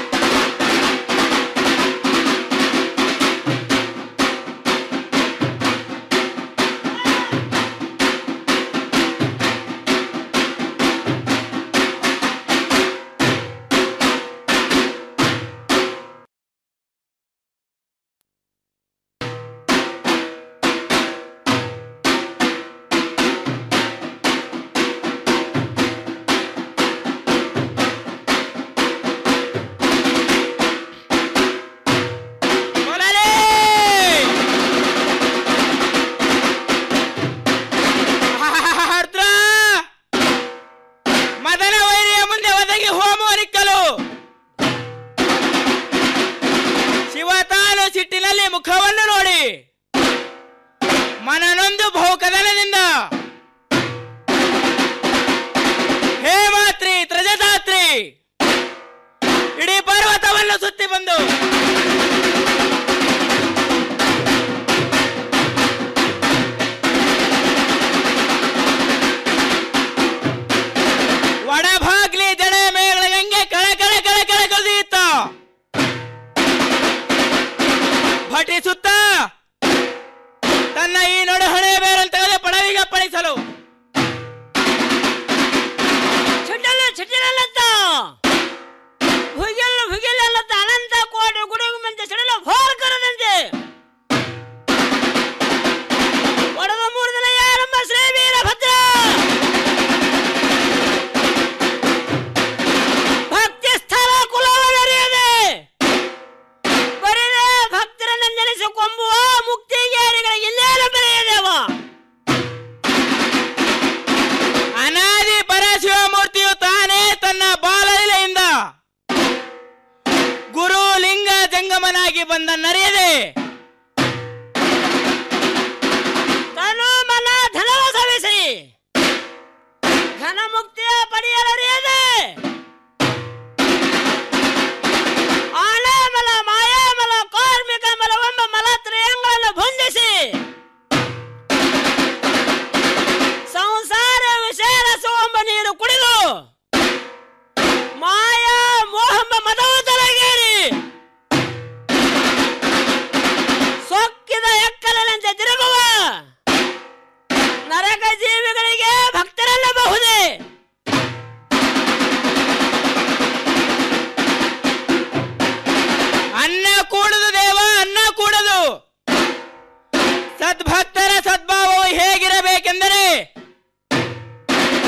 ಮೊದಲೇ ಆರ್ದ್ರ ಮದನ ವೈರಿಯ ಮುಂದೆ ಒದಗಿ ಹೋಮ ನಿಕ್ಕಲು ಶಿವ ತಾನು ಸಿಟ್ಟಿನಲ್ಲಿ ಮುಖವನ್ನು ನೋಡಿ ಮನನೊಂದು ಬಹುಕದನದಿಂದ ಹೇಮಾತ್ರಿ ತ್ರಜದಾತ್ರಿ ಇಡೀ ಪರ್ವತವನ್ನು ಸುತ್ತಿ ಬಂದು ವಡಭಾ